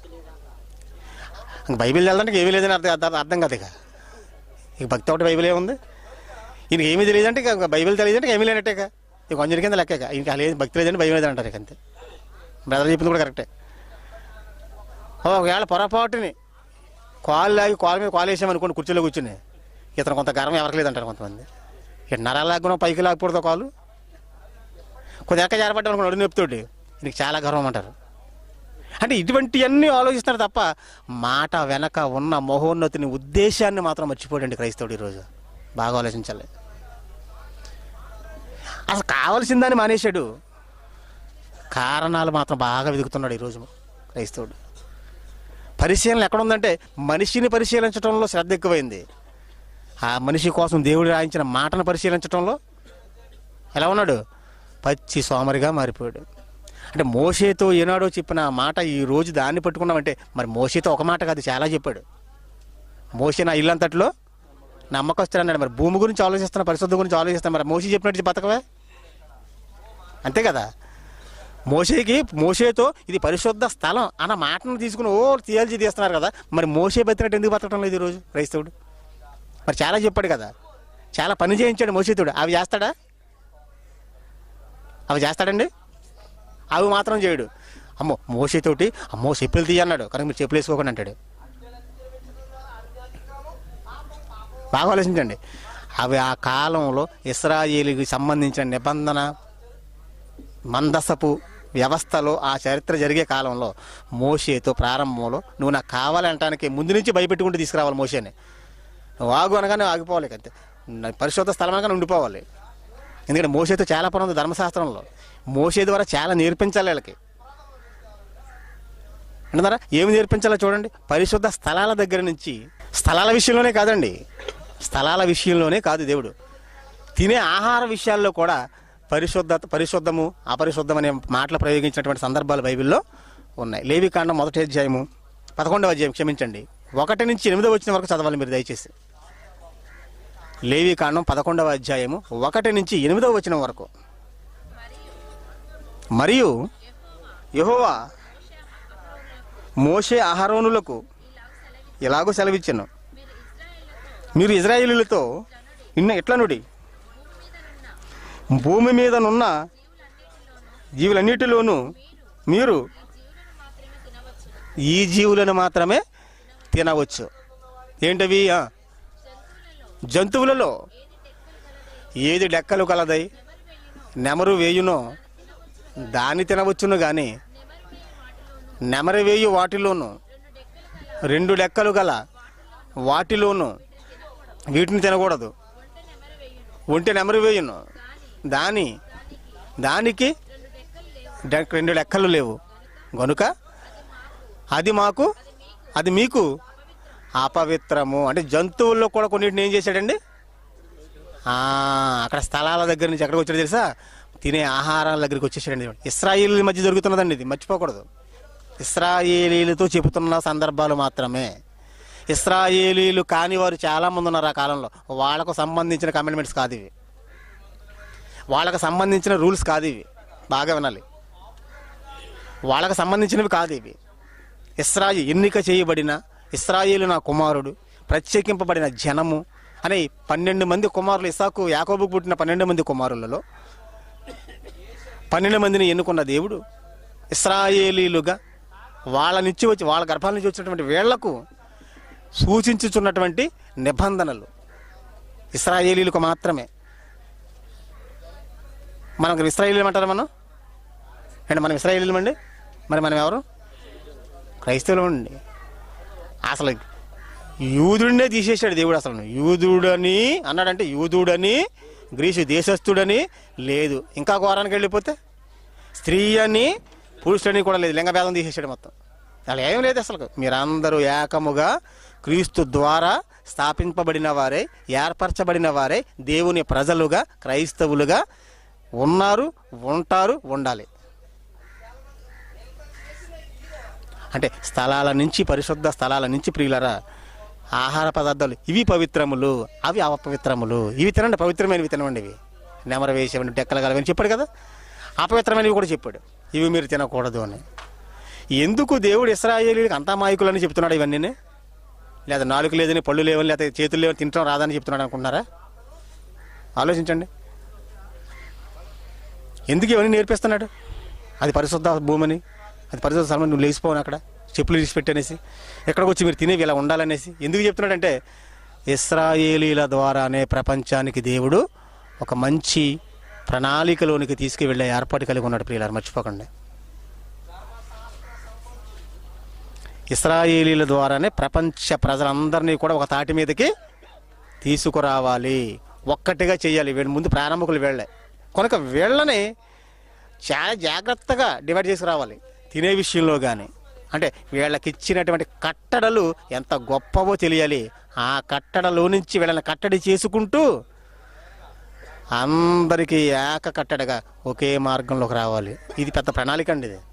ఇంక బైబిల్ వెళ్దంటే ఏమీ లేదని అర్థం అర్థం- అర్థం కాదు ఇక ఇక భక్తి ఒకటి బైబిల్ ఏముంది ఈయనకి ఏమీ తెలియదంటే ఇక బైబిల్ తెలియదంటే ఏమీ లేనట్టే ఇక ఇక కొంచెం కింద లెక్క ఇక ఇంకా లేదు భక్తి లేదంటే బైబిల్ లేదని అంటారు ఇక అంతే బ్రదర్ చెప్పింది కూడా కరెక్టే ఓ, ఒకవేళ పొరపాటుని కాలు లాగి కాలు మీద కాలు వేసామనుకోండి కుర్చీలో కూర్చుని ఇతను కొంత గర్వం ఎవరికి లేదంటారు కొంతమంది ఇక నరాలు లాగున్నా పైకి లాగకూడదు కాలు కొద్ది ఎక్క జారపడ్డా అనుకోండి అడుగు నొప్పితోటి నీకు చాలా గర్వం అంటారు అంటే ఇటువంటివన్నీ ఆలోచిస్తారు తప్ప మాట వెనక ఉన్న మహోన్నతిని ఉద్దేశాన్ని మాత్రం మర్చిపోడండి క్రైస్తవుడు ఈరోజు బాగా ఆలోచించాలి అసలు కావలసిందని మానేశాడు కారణాలు మాత్రం బాగా వెతుకుతున్నాడు ఈరోజు క్రైస్తవుడు పరిశీలన ఎక్కడ ఉందంటే మనిషిని పరిశీలించడంలో శ్రద్ధ ఎక్కువైంది ఆ మనిషి కోసం దేవుడు రాయించిన మాటను పరిశీలించటంలో ఎలా ఉన్నాడు పచ్చి సోమరిగా మారిపోయాడు అంటే మోషేతో ఏనాడో చెప్పిన ఆ మాట ఈ రోజు దాన్ని పట్టుకున్నామంటే మరి మోషేతో ఒక మాట కాదు చాలా చెప్పాడు మోసే నా ఇల్లంతట్లో నమ్మకస్తుడు అన్నాడు మరి భూమి గురించి ఆలోచిస్తున్నా పరిశుద్ధ గురించి ఆలోచిస్తున్నా మరి మోసే చెప్పినట్టు బతకవే అంతే కదా మోషేకి మోషేతో ఇది పరిశుద్ధ స్థలం అన్న మాటను తీసుకుని ఓ తీయాల్సి తీస్తున్నారు కదా మరి మోసే బతికినట్టు ఎందుకు బతకడం లేదు ఈరోజు క్రైస్తవుడు మరి చాలా చెప్పాడు కదా చాలా పని చేయించాడు మోసేతుడు అవి చేస్తాడా అవి చేస్తాడండి అవి మాత్రం చేయడు అమ్మో మోసేతోటి అమ్మో చెప్పులు తీయ అన్నాడు కనుక మీరు చెప్పులు వేసుకోకుండా అంటాడు బాగా ఆలోచించండి అవి ఆ కాలంలో ఇస్రాయేలీకి సంబంధించిన నిబంధన మందసపు వ్యవస్థలో ఆ చరిత్ర జరిగే కాలంలో మోషేతో ప్రారంభంలో నువ్వు నాకు కావాలంటానికి ముందు నుంచి భయపెట్టుకుంటూ తీసుకురావాలి మోషేని నువ్వు ఆగు అనగానే ఆగిపోవాలి అంతే నా పరిశుద్ధ స్థలం అనగానే ఉండిపోవాలి ఎందుకంటే మోసేతో చాలా పని ఉంది ధర్మశాస్త్రంలో మోసే ద్వారా చాలా నేర్పించాలి వీళ్ళకి అంటున్నారా ఏమి నేర్పించాలో చూడండి పరిశుద్ధ స్థలాల దగ్గర నుంచి స్థలాల విషయంలోనే కాదండి స్థలాల విషయంలోనే కాదు దేవుడు తినే ఆహార విషయాల్లో కూడా పరిశుద్ధత పరిశుద్ధము అపరిశుద్ధం అనే మాటలు ప్రయోగించినటువంటి సందర్భాలు బైబిల్లో ఉన్నాయి లేవికాండం మొదటి అధ్యాయము పదకొండవ అధ్యాయం క్షమించండి ఒకటి నుంచి ఎనిమిదవ వచ్చిన వరకు చదవాలి మీరు దయచేసి లేవికాండం పదకొండవ అధ్యాయము ఒకటి నుంచి ఎనిమిదవ వచ్చిన వరకు మరియు యెహోవా మోషే ఆహారోనులకు ఇలాగూ సెలవిచ్చాను మీరు ఇజ్రాయేలీలతో ఇన్న ఎట్లనుడి భూమి మీదనున్న జీవులన్నిటిలోనూ మీరు ఈ జీవులను మాత్రమే తినవచ్చు ఏంటవి ఆ, జంతువులలో ఏది డెక్కలు కలదై నెమరు వేయునో దాన్ని తినవచ్చును కానీ నెమరు వేయు వాటిలోను రెండు డెక్కలు గల వాటిలోను వీటిని తినకూడదు ఒంటి నెమరు వేయును దాని దానికి డెక్- రెండు లెక్కలు లేవు గనుక అది మాకు అది మీకు అపవిత్రము అంటే జంతువుల్లో కూడా కొన్నిటిని ఏం చేశాడండి ఆ, అక్కడ స్థలాల దగ్గర నుంచి ఎక్కడికి వచ్చాడు తెలుసా తినే ఆహారాల దగ్గరికి వచ్చేసాడండి దేవుడు. ఇస్రాయేలీల మధ్య జరుగుతున్నదండి ఇది మర్చిపోకూడదు ఇస్రాయేలీలతో చెబుతున్న సందర్భాలు మాత్రమే ఇస్రాయేలీలు కాని వారు చాలా మంది ఉన్నారు ఆ కాలంలో వాళ్ళకు సంబంధించిన కమెంట్మెంట్స్ కాదు ఇవి వాళ్ళకు సంబంధించిన రూల్స్ కాదు ఇవి బాగా వినాలి వాళ్ళకు సంబంధించినవి కాదు ఇవి ఇస్రాయి ఎన్నిక చేయబడిన ఇస్రాయేలు నా కుమారుడు ప్రత్యేకింపబడిన జనము అనే పన్నెండు మంది కుమారులు ఇసాకు యాకోబుకు పుట్టిన పన్నెండు మంది కుమారులలో పన్నెండు మందిని ఎన్నుకున్న దేవుడు ఇస్రాయేలీలుగా వాళ్ళ నుంచి వచ్చి వాళ్ళ గర్భాల నుంచి వచ్చినటువంటి వీళ్లకు సూచించుచున్నటువంటి నిబంధనలు ఇస్రాయేలీలకు మాత్రమే మనకు ఇస్రాయేలీలు అంటారా మనం అండి మనం ఇస్రాయేలీలు అండి మరి మనం ఎవరు క్రైస్తవులు అండి అసలు యూదుడినే తీసేశాడు దేవుడు అసలు యూదుడని అన్నాడంటే యూదుడని గ్రీసు దేశస్థుడని లేదు ఇంకా ఘోరానికి వెళ్ళిపోతే స్త్రీ అని పురుషుడని కూడా లేదు లింగభేదం తీసేసాడు మొత్తం అలా ఏం లేదు అసలు మీరందరూ ఏకముగా క్రీస్తు ద్వారా స్థాపింపబడిన వారే ఏర్పరచబడిన వారే దేవుని ప్రజలుగా క్రైస్తవులుగా ఉన్నారు ఉంటారు ఉండాలి అంటే స్థలాల నుంచి పరిశుద్ధ స్థలాల నుంచి ప్రియులరా ఆహార పదార్థాలు ఇవి పవిత్రములు అవి అపవిత్రములు ఇవి తినండి పవిత్రమైనవి తినవండి ఇవి నెమర వేసేవండి డెక్కలు కలవని చెప్పాడు కదా అపవిత్రమైనవి కూడా చెప్పాడు ఇవి మీరు తినకూడదు అని ఎందుకు దేవుడు ఇస్రాయేలీలకు అంతా మాయకులని చెప్తున్నాడు ఇవన్నీ లేదా నాలుగు లేదని పళ్ళు లేవని లేదా చేతులు లేవని తినడం రాదని చెప్తున్నాడు అనుకుంటున్నారా ఆలోచించండి ఎందుకు ఇవన్నీ నేర్పిస్తున్నాడు అది పరిశుద్ధ భూమని అది పరిశుద్ధ స్థలం నువ్వు లేచిపోను అక్కడ చెప్పులు విడిచిపెట్టనేసి ఎక్కడికి వచ్చి మీరు తినేవి ఇలా ఉండాలనేసి ఎందుకు చెప్తున్నాడంటే ఇస్రాయేలీల ద్వారానే ప్రపంచానికి దేవుడు ఒక మంచి ప్రణాళికలోనికి తీసుకువెళ్ళే ఏర్పాటు కలిగి ఉన్నాడు ప్రియులారు మర్చిపోకండి ఇస్రాయేలీల ద్వారానే ప్రపంచ ప్రజలందరినీ కూడా ఒక తాటి మీదకి తీసుకురావాలి ఒక్కటిగా చేయాలి వీళ్ళ ముందు ప్రారంభకులు వీళ్ళే కనుక వీళ్ళని చాలా జాగ్రత్తగా డివైడ్ చేసి రావాలి తినే విషయంలో కానీ అంటే వీళ్ళకి ఇచ్చినటువంటి కట్టడలు ఎంత గొప్పవో తెలియాలి ఆ కట్టడలో నుంచి వీళ్ళని కట్టడి చేసుకుంటూ అందరికీ ఏక కట్టడగా ఒకే మార్గంలోకి రావాలి ఇది పెద్ద ప్రణాళిక అండి ఇది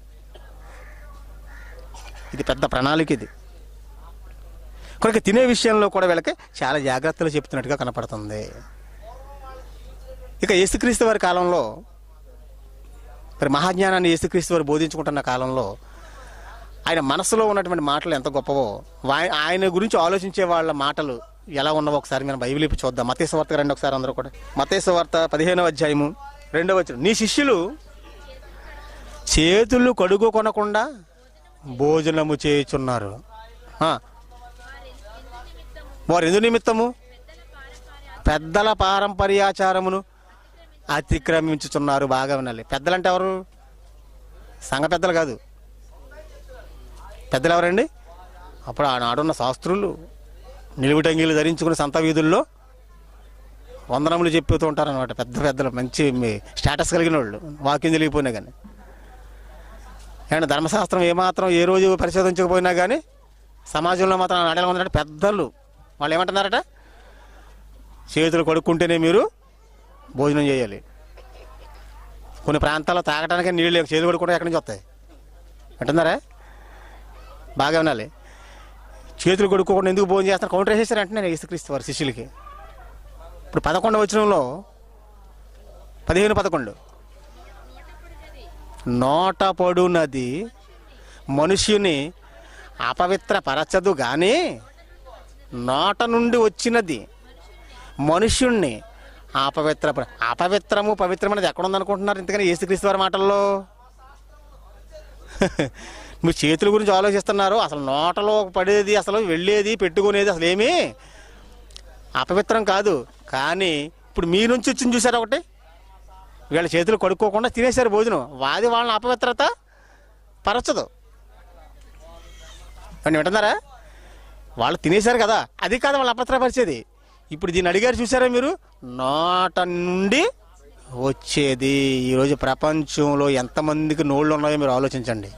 ఇది పెద్ద ప్రణాళిక ఇది కనుక తినే విషయంలో కూడా వీళ్ళకి చాలా జాగ్రత్తలు చెప్తున్నట్టుగా కనపడుతుంది ఇక యేసుక్రీస్తు వారి కాలంలో మరి మహాజ్ఞానాన్ని యేసుక్రీస్తు వారు బోధించుకుంటున్న కాలంలో ఆయన మనసులో ఉన్నటువంటి మాటలు ఎంత గొప్పవో వా- ఆయన గురించి ఆలోచించే వాళ్ళ మాటలు ఎలా ఉన్నవో ఒకసారి మనం బైబిల్ ఇప్పి చూద్దాం మతేశ్వ వార్త రండి ఒకసారి అందరూ కూడా మతేశ్వ వార్త పదిహేనవ అధ్యాయము రెండవ వచనం నీ శిష్యులు చేతులు కడుగు కొనకుండా భోజనము చేయుచున్నారు ఆ, వారు ఎందు నిమిత్తము పెద్దల పారంపర్యాచారమును అతిక్రమించుచున్నారు బాగా వినాలి పెద్దలంటే ఎవరు సంఘ పెద్దలు కాదు పెద్దలు ఎవరండి అప్పుడు ఆనాడున్న శాస్త్రులు నిలువుటంగీలు ధరించుకుని సంత వీధుల్లో వందనములు చెప్పుతూ ఉంటారు అనమాట పెద్ద పెద్దలు మంచి మీ స్టేటస్ కలిగిన వాళ్ళు వాక్యం తెలియపోయినా కానీ ఏమన్నా ధర్మశాస్త్రం ఏమాత్రం ఏ రోజు పరిశోధించకపోయినా కానీ సమాజంలో మాత్రం నాడలు ఉన్నట్టు పెద్దలు వాళ్ళు ఏమంటున్నారట చేతులు కడుక్కుంటేనే మీరు భోజనం చేయాలి కొన్ని ప్రాంతాల్లో తాగడానికి నీళ్ళు లేవు చేతులు కడుక్కుంటే ఎక్కడి నుంచి వస్తాయి అంటున్నారా బాగా వినాలి చేతులు కొడుకోకుండా ఎందుకు భోజనం చేస్తారు కౌంటర్ వేసేసారు అంటే నేను యేసుక్రీస్తు వారి శిష్యులకి ఇప్పుడు పదకొండవ వచనంలో పదిహేను పదకొండు నోట పడునది మనుష్యుని అపవిత్రపరచదు కానీ నోట నుండి వచ్చినది మనుష్యుణ్ణి అపవిత్ర అపవిత్రము పవిత్రం అనేది ఎక్కడ ఉందనుకుంటున్నారు ఇంతకని యేసుక్రీస్తు వారి మాటల్లో మీరు చేతుల గురించి ఆలోచిస్తున్నారు అసలు నోటలో పడేది అసలు వెళ్ళేది పెట్టుకునేది అసలు ఏమీ అపవిత్రం కాదు కానీ ఇప్పుడు మీ నుంచి వచ్చింది చూసారా ఒకటి వీళ్ళ చేతులు కడుక్కోకుండా తినేశారు భోజనం వాది వాళ్ళని అపవిత్రత పరచదు అని వింటున్నారా వాళ్ళు తినేశారు కదా అది కాదు వాళ్ళు అపవిత్రపరిచేది ఇప్పుడు దీన్ని అడిగారు చూసారా మీరు నోట నుండి వచ్చేది ఈరోజు ప్రపంచంలో ఎంతమందికి నోళ్ళు ఉన్నాయో మీరు ఆలోచించండి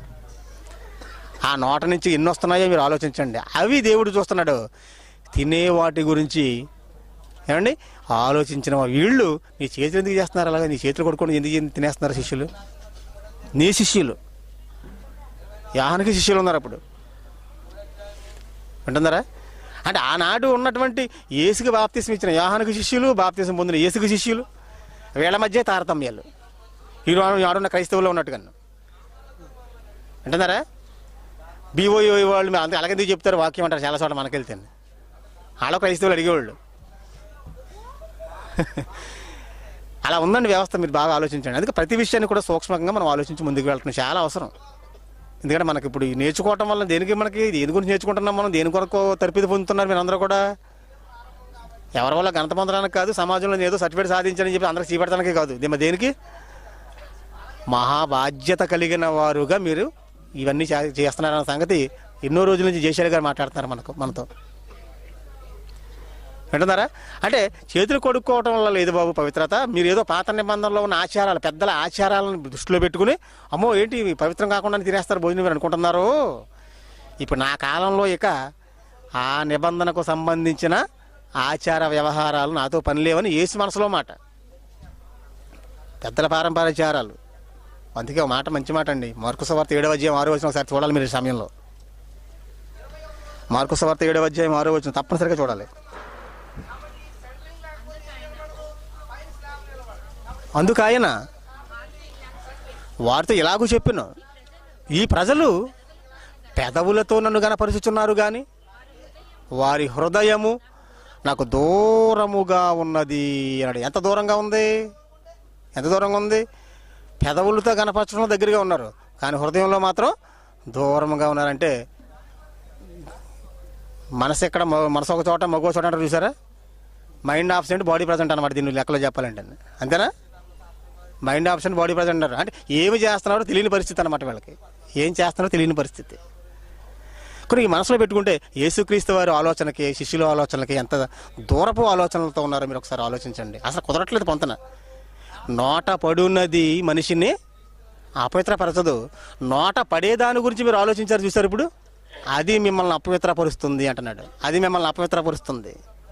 ఆ నోట నుంచి ఎన్ని వస్తున్నాయో మీరు ఆలోచించండి అవి దేవుడు చూస్తున్నాడు తినే వాటి గురించి ఏమండి ఆలోచించిన వా- వీళ్ళు నీ చేతులు ఎందుకు చేస్తున్నారు అలాగా నీ చేతులు కొడుకొని ఎందుకు తినేస్తున్నారు శిష్యులు నీ శిష్యులు యాహానికి శిష్యులు ఉన్నారు అప్పుడు వింటున్నారా అంటే ఆనాడు ఉన్నటువంటి ఏసుకు బాప్తీసం ఇచ్చిన యాహానికి శిష్యులు బాప్తీసం పొందిన ఏసుకు శిష్యులు వీళ్ళ మధ్య తారతమ్యాలు ఈరోజు ఆడున్న క్రైస్తవుల్లో ఉన్నట్టుగా వింటున్నారా బీఓఈ వాళ్ళు మీ- అంతే అలాగే ఎందుకు చెప్తారు వాక్యం అంటారు చాలా చోట్ల మనకెళ్తే వాళ్ళ క్రైస్తవులు అడిగేవాళ్ళు అలా ఉందండి వ్యవస్థ మీరు బాగా ఆలోచించండి అందుకే ప్రతి విషయాన్ని కూడా సూక్ష్మంగా మనం ఆలోచించి ముందుకు వెళ్ళటం చాలా అవసరం ఎందుకంటే మనకి ఇప్పుడు ఈ నేర్చుకోవటం వల్ల దేనికి మనకి దేని గురించి నేర్చుకుంటున్నాం మనం దేని కొరకు తరపిది పొందుతున్నారు మీరు అందరూ కూడా ఎవరి వల్ల ఘనత పొందడానికి కాదు సమాజంలో ఏదో సర్టిఫికేట్ సాధించాలని చెప్పి అందరికి చూపెడటానికి కాదు దీని దేనికి మహాబాధ్యత కలిగిన వారుగా మీరు ఇవన్నీ చే- చేస్తున్నారన్న సంగతి ఎన్నో రోజుల నుంచి జయశాలి గారు మాట్లాడుతున్నారు మనకు మనతో వింటున్నారా అంటే చేతులు కొడుక్కోవటం వల్ల లేదు బాబు పవిత్రత మీరు ఏదో పాత నిబంధనలో ఉన్న ఆచారాలు పెద్దల ఆచారాలను దృష్టిలో పెట్టుకుని అమ్మో ఏంటి ఇవి పవిత్రం కాకుండా తినేస్తారు భోజనం మీరు అనుకుంటున్నారు ఇప్పుడు నా కాలంలో ఇక ఆ నిబంధనకు సంబంధించిన ఆచార వ్యవహారాలు నాతో పని లేవని ఏసు మనసులో మాట పెద్దల పారంపర్యాచారాలు అందుకే ఒక మాట మంచి మాట అండి మార్కుస వార్త ఏడవ అధ్యాయం ఆరో వచ్చిన ఒకసారి చూడాలి మీరు ఈ సమయంలో మార్కుస వార్త ఏడవ అధ్యాయం ఆరో వచ్చిన తప్పనిసరిగా చూడాలి అందుకు ఆయన వారితో ఇలాగూ చెప్పిన ఈ ప్రజలు పెదవులతో నన్ను గనపరుచుచున్నారు కానీ వారి హృదయము నాకు దూరముగా ఉన్నది అన్నాడు ఎంత దూరంగా ఉంది ఎంత దూరంగా ఉంది పెదవులతో కనపరచడం దగ్గరగా ఉన్నారు కానీ హృదయంలో మాత్రం దూరంగా ఉన్నారంటే మనసు ఎక్కడ మ- మనసు ఒక చోట మగో చోట అంటారు చూసారా మైండ్ ఆబ్సెంట్ బాడీ ప్రజెంట్ అనమాట దీన్ని లెక్కలో చెప్పాలంటే అంతేనా మైండ్ ఆబ్సెంట్ బాడీ ప్రజెంట్ అంటారు అంటే ఏమి చేస్తున్నారో తెలియని పరిస్థితి అనమాట వీళ్ళకి ఏం చేస్తున్నారో తెలియని పరిస్థితి కొన్ని ఈ మనసులో పెట్టుకుంటే యేసుక్రీస్తు వారి ఆలోచనకి శిష్యుల ఆలోచనలకి ఎంత దూరపు ఆలోచనలతో ఉన్నారో మీరు ఒకసారి ఆలోచించండి అసలు కుదరట్లేదు పొంతన నోట పడున్నది మనిషిని అపవిత్రపరచదు నోట పడే దాని గురించి మీరు ఆలోచించారు చూసారు ఇప్పుడు అది మిమ్మల్ని అపవిత్రపరుస్తుంది అంటున్నాడు అది మిమ్మల్ని అపవిత్రపరుస్తుంది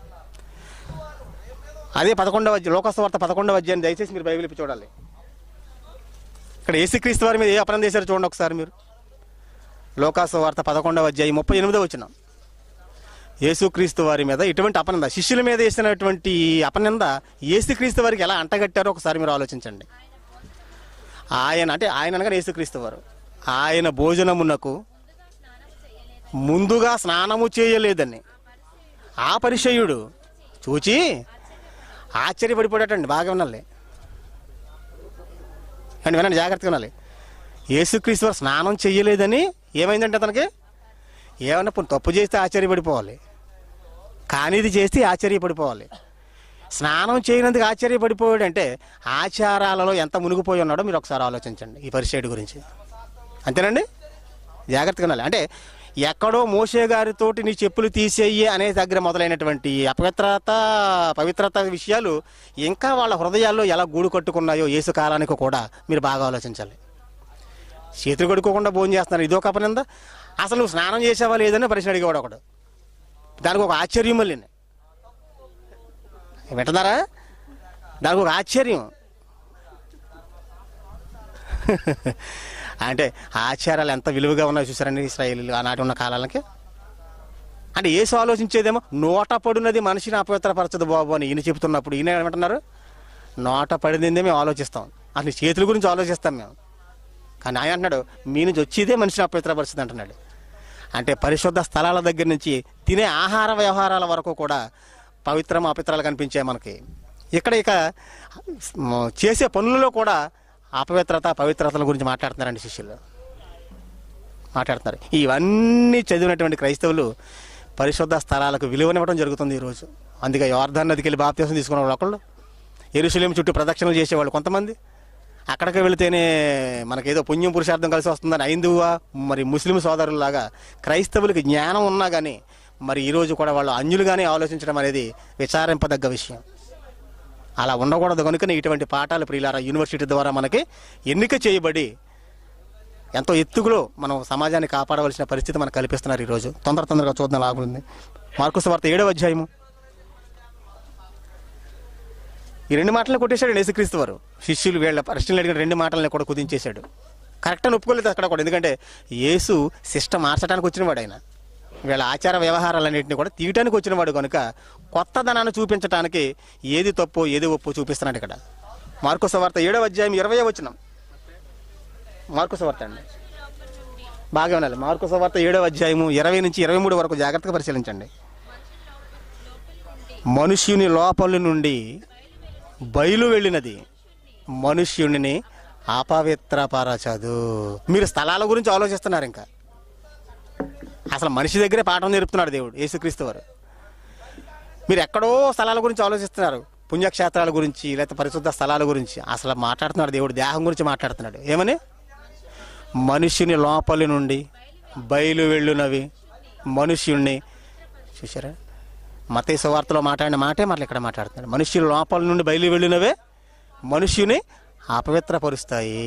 అదే పదకొండవ అధ్యాయం లోకస్వ వార్త పదకొండవ అధ్యాయం దయచేసి మీరు బైబిల్ ఇప్పి చూడాలి ఇక్కడ యేసుక్రీస్తు వారి మీద ఏ అపరం చేశారో చూడండి ఒకసారి మీరు లోకాసు వార్త పదకొండవ అధ్యాయం ముప్పై ఎనిమిదో వచ్చిన యేసుక్రీస్తు వారి మీద ఇటువంటి అపనింద శిష్యుల మీద వేసినటువంటి అపనింద యేసుక్రీస్తు వారికి ఎలా అంటగట్టారో ఒకసారి మీరు ఆలోచించండి ఆయన అంటే ఆయన అనగా యేసుక్రీస్తు వారు ఆయన భోజనమునకు ముందుగా స్నానము చేయలేదని ఆ పరిచయుడు చూచి ఆశ్చర్యపడిపోయాటండి బాగా వినాలి అండి వినండి జాగ్రత్తగా వినాలి యేసుక్రీస్తు వారు స్నానం చెయ్యలేదని ఏమైందంటే అతనికి ఏమన్నా పోనీ తప్పు చేస్తే ఆశ్చర్యపడిపోవాలి కానీ ఇది చేస్తే ఆశ్చర్యపడిపోవాలి స్నానం చేయనందుకు ఆశ్చర్యపడిపోయాడంటే ఆచారాలలో ఎంత మునిగిపోయి ఉన్నాడో మీరు ఒకసారి ఆలోచించండి ఈ పరిచయుడి గురించి అంతేనండి జాగ్రత్తగా వినాలి అంటే ఎక్కడో మోషే గారితోటి నీ చెప్పులు తీసేయి అనే దగ్గర మొదలైనటువంటి ఈ అపవిత్రత పవిత్రత విషయాలు ఇంకా వాళ్ళ హృదయాల్లో ఎలా గూడు కట్టుకున్నాయో యేసు కాలానికి కూడా మీరు బాగా ఆలోచించాలి చేతులు కడుక్కోకుండా భోజనం చేస్తున్నారు ఇదొక అపనింద అసలు నువ్వు స్నానం చేసావా లేదని ప్రశ్న అడిగేవాడు ఒకడు దానికి ఒక ఆశ్చర్యం మళ్ళీ వింటున్నారా దానికి ఒక ఆశ్చర్యం అంటే ఆచారాలు ఎంత విలువగా ఉన్నాయో చూసారండి ఇస్రాయేలీలు ఆనాటి ఉన్న కాలాలకి అంటే ఏసు ఆలోచించేదేమో నోట పడినది మనిషిని అపవిత్రపరచదు బాబు అని ఈయన చెబుతున్నప్పుడు ఈయన ఏమంటున్నారు నోట పడిందే మేము ఆలోచిస్తాం అసలు చేతుల గురించి ఆలోచిస్తాం మేము కానీ ఆయన అంటున్నాడు మీ నుంచి వచ్చేదే మనిషిని అపవిత్రపరుస్తుంది అంటున్నాడు అంటే పరిశుద్ధ స్థలాల దగ్గర నుంచి తినే ఆహార వ్యవహారాల వరకు కూడా పవిత్రం అపవిత్రాలు కనిపించాయి మనకి ఇక్కడ ఇక మ- చేసే పనులలో కూడా అపవిత్రత పవిత్రతల గురించి మాట్లాడుతున్నారండి శిష్యులు మాట్లాడుతున్నారు ఇవన్నీ చదివినటువంటి క్రైస్తవులు పరిశుద్ధ స్థలాలకు విలువనివ్వడం జరుగుతుంది ఈరోజు అందుకే యోర్ధన్ నదికి వెళ్ళి బాప్తీసం తీసుకున్న వాళ్ళు ఒకళ్ళు ఎరుసలేం చుట్టూ ప్రదక్షిణలు చేసేవాళ్ళు కొంతమంది అక్కడికి వెళితేనే మనకేదో పుణ్యం పురుషార్థం కలిసి వస్తుందని హైందువ మరి ముస్లిం సోదరులాగా క్రైస్తవులకి జ్ఞానం ఉన్నా కానీ మరి ఈరోజు కూడా వాళ్ళు అన్యులుగానే ఆలోచించడం అనేది విచారింపదగ్గ విషయం అలా ఉండకూడదు కనుకనే ఇటువంటి పాఠాలు ప్రియులారా యూనివర్సిటీ ద్వారా మనకి ఎన్నిక చేయబడి ఎంతో ఎత్తుగులో మనం సమాజాన్ని కాపాడవలసిన పరిస్థితి మనకు కల్పిస్తున్నారు ఈరోజు తొందర తొందరగా చూద్దాం లాగుంది మార్కుస్ వార్త ఏడవ అధ్యాయము ఈ రెండు మాటలను కొట్టేశాడు యేసుక్రీస్తు వారు శిష్యులు వీళ్ళ ప్రశ్నలు అడిగిన రెండు మాటలని కూడా కుదించేశాడు కరెక్ట్ అని ఒప్పుకోలేదు అక్కడ కూడా ఎందుకంటే యేసు సిస్టమ్ మార్చడానికి వచ్చినవాడు ఆయన వీళ్ళ ఆచార వ్యవహారాలన్నింటినీ కూడా తీయటానికి వచ్చినవాడు కనుక కొత్తదనాన్ని చూపించడానికి ఏది తప్పు ఏది ఒప్పు చూపిస్తున్నాడు ఇక్కడ మార్కుస వార్త ఏడవ అధ్యాయం ఇరవై వచ్చిన మార్కుస వార్త అండి బాగా ఉండాలి మార్కుస వార్త ఏడవ అధ్యాయము ఇరవై నుంచి ఇరవై మూడు వరకు జాగ్రత్తగా పరిశీలించండి మనుష్యుని లోపలి నుండి బయలు వెళ్ళినది మనుష్యుడిని అపవిత్రపరచదు మీరు స్థలాల గురించి ఆలోచిస్తున్నారు ఇంకా అసలు మనిషి దగ్గరే పాఠం నేర్పుతున్నాడు దేవుడు యేసుక్రీస్తు వారు మీరు ఎక్కడో స్థలాల గురించి ఆలోచిస్తున్నారు పుణ్యక్షేత్రాల గురించి లేకపోతే పరిశుద్ధ స్థలాల గురించి అసలు మాట్లాడుతున్నాడు దేవుడు దేహం గురించి మాట్లాడుతున్నాడు ఏమని మనుష్యుని లోపలి నుండి బయలు వెళ్ళునవి మనుష్యుణ్ణి చూసారా మత వార్తలో మాట్లాడిన మాటే మళ్ళీ ఇక్కడ మాట్లాడుతున్నాడు మనుష్యుల లోపల నుండి బయలు వెళ్ళినవే మనుష్యుని అపవిత్రపరుస్తాయి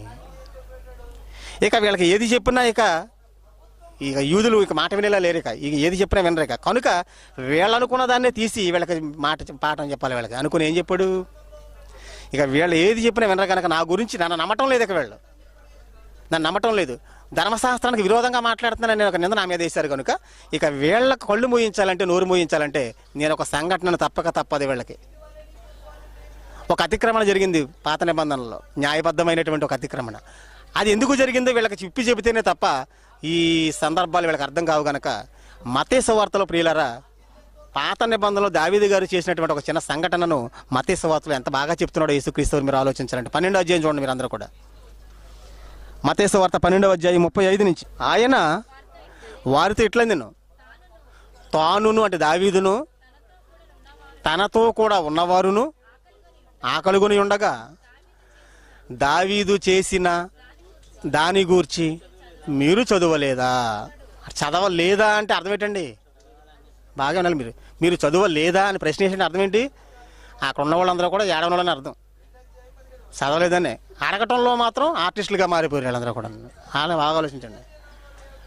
ఇక వీళ్ళకి ఏది చెప్పినా ఇక ఇక యూదులు ఇక మాట వినేలా లేరు ఇక ఇక ఏది చెప్పినా వినరు ఇక కనుక వీళ్ళు అనుకున్న దాన్నే తీసి వీళ్ళకి మాట చెప్- పాఠం చెప్పాలి వీళ్ళకి అనుకుని ఏం చెప్పాడు ఇక వీళ్ళు ఏది చెప్పినా వినరు కనుక నా గురించి నన్ను నమ్మటం లేదు ఇక వీళ్ళు నన్ను నమ్మటం లేదు ధర్మశాస్త్రానికి విరోధంగా మాట్లాడుతున్నానని ఒక నింద నా మీద వేశారు కనుక ఇక వీళ్ళ కళ్ళు మూయించాలంటే నోరు మూయించాలంటే నేను ఒక సంఘటనను తప్పక తప్పదు వీళ్ళకి ఒక అతిక్రమణ జరిగింది పాత నిబంధనలో న్యాయబద్ధమైనటువంటి ఒక అతిక్రమణ అది ఎందుకు జరిగిందో వీళ్ళకి చెప్పి చెబితేనే తప్ప ఈ సందర్భాలు వీళ్ళకి అర్థం కావు గనక మతేశ వార్తలో ప్రియులరా పాత నిబంధనలో దావీదు గారు చేసినటువంటి ఒక చిన్న సంఘటనను మతేశ వార్తలో ఎంత బాగా చెప్తున్నాడో యేసుక్రీస్తు మీరు ఆలోచించాలంటే పన్నెండో అధ్యాయం చూడండి మీరు అందరూ కూడా మతేశ వార్త పన్నెండవ అధ్యాయం ముప్పై ఐదు నుంచి ఆయన వారితో ఇట్లా నేను తానును అంటే దావీదును తనతో కూడా ఉన్నవారును ఆకలుగుని ఉండగా దావీదు చేసిన దాని గూర్చి మీరు చదవలేదా చదవలేదా అంటే అర్థం ఏంటండి బాగా ఉండాలి మీరు మీరు చదవలేదా అని ప్రశ్న వేసిన అర్థం ఏంటి అక్కడ ఉన్న వాళ్ళందరూ కూడా ఏడవ వాళ్ళని అర్థం చదవలేదని అడగటంలో మాత్రం ఆర్టిస్టులుగా మారిపోయారు వీళ్ళందరూ కూడా అలా బాగా ఆలోచించండి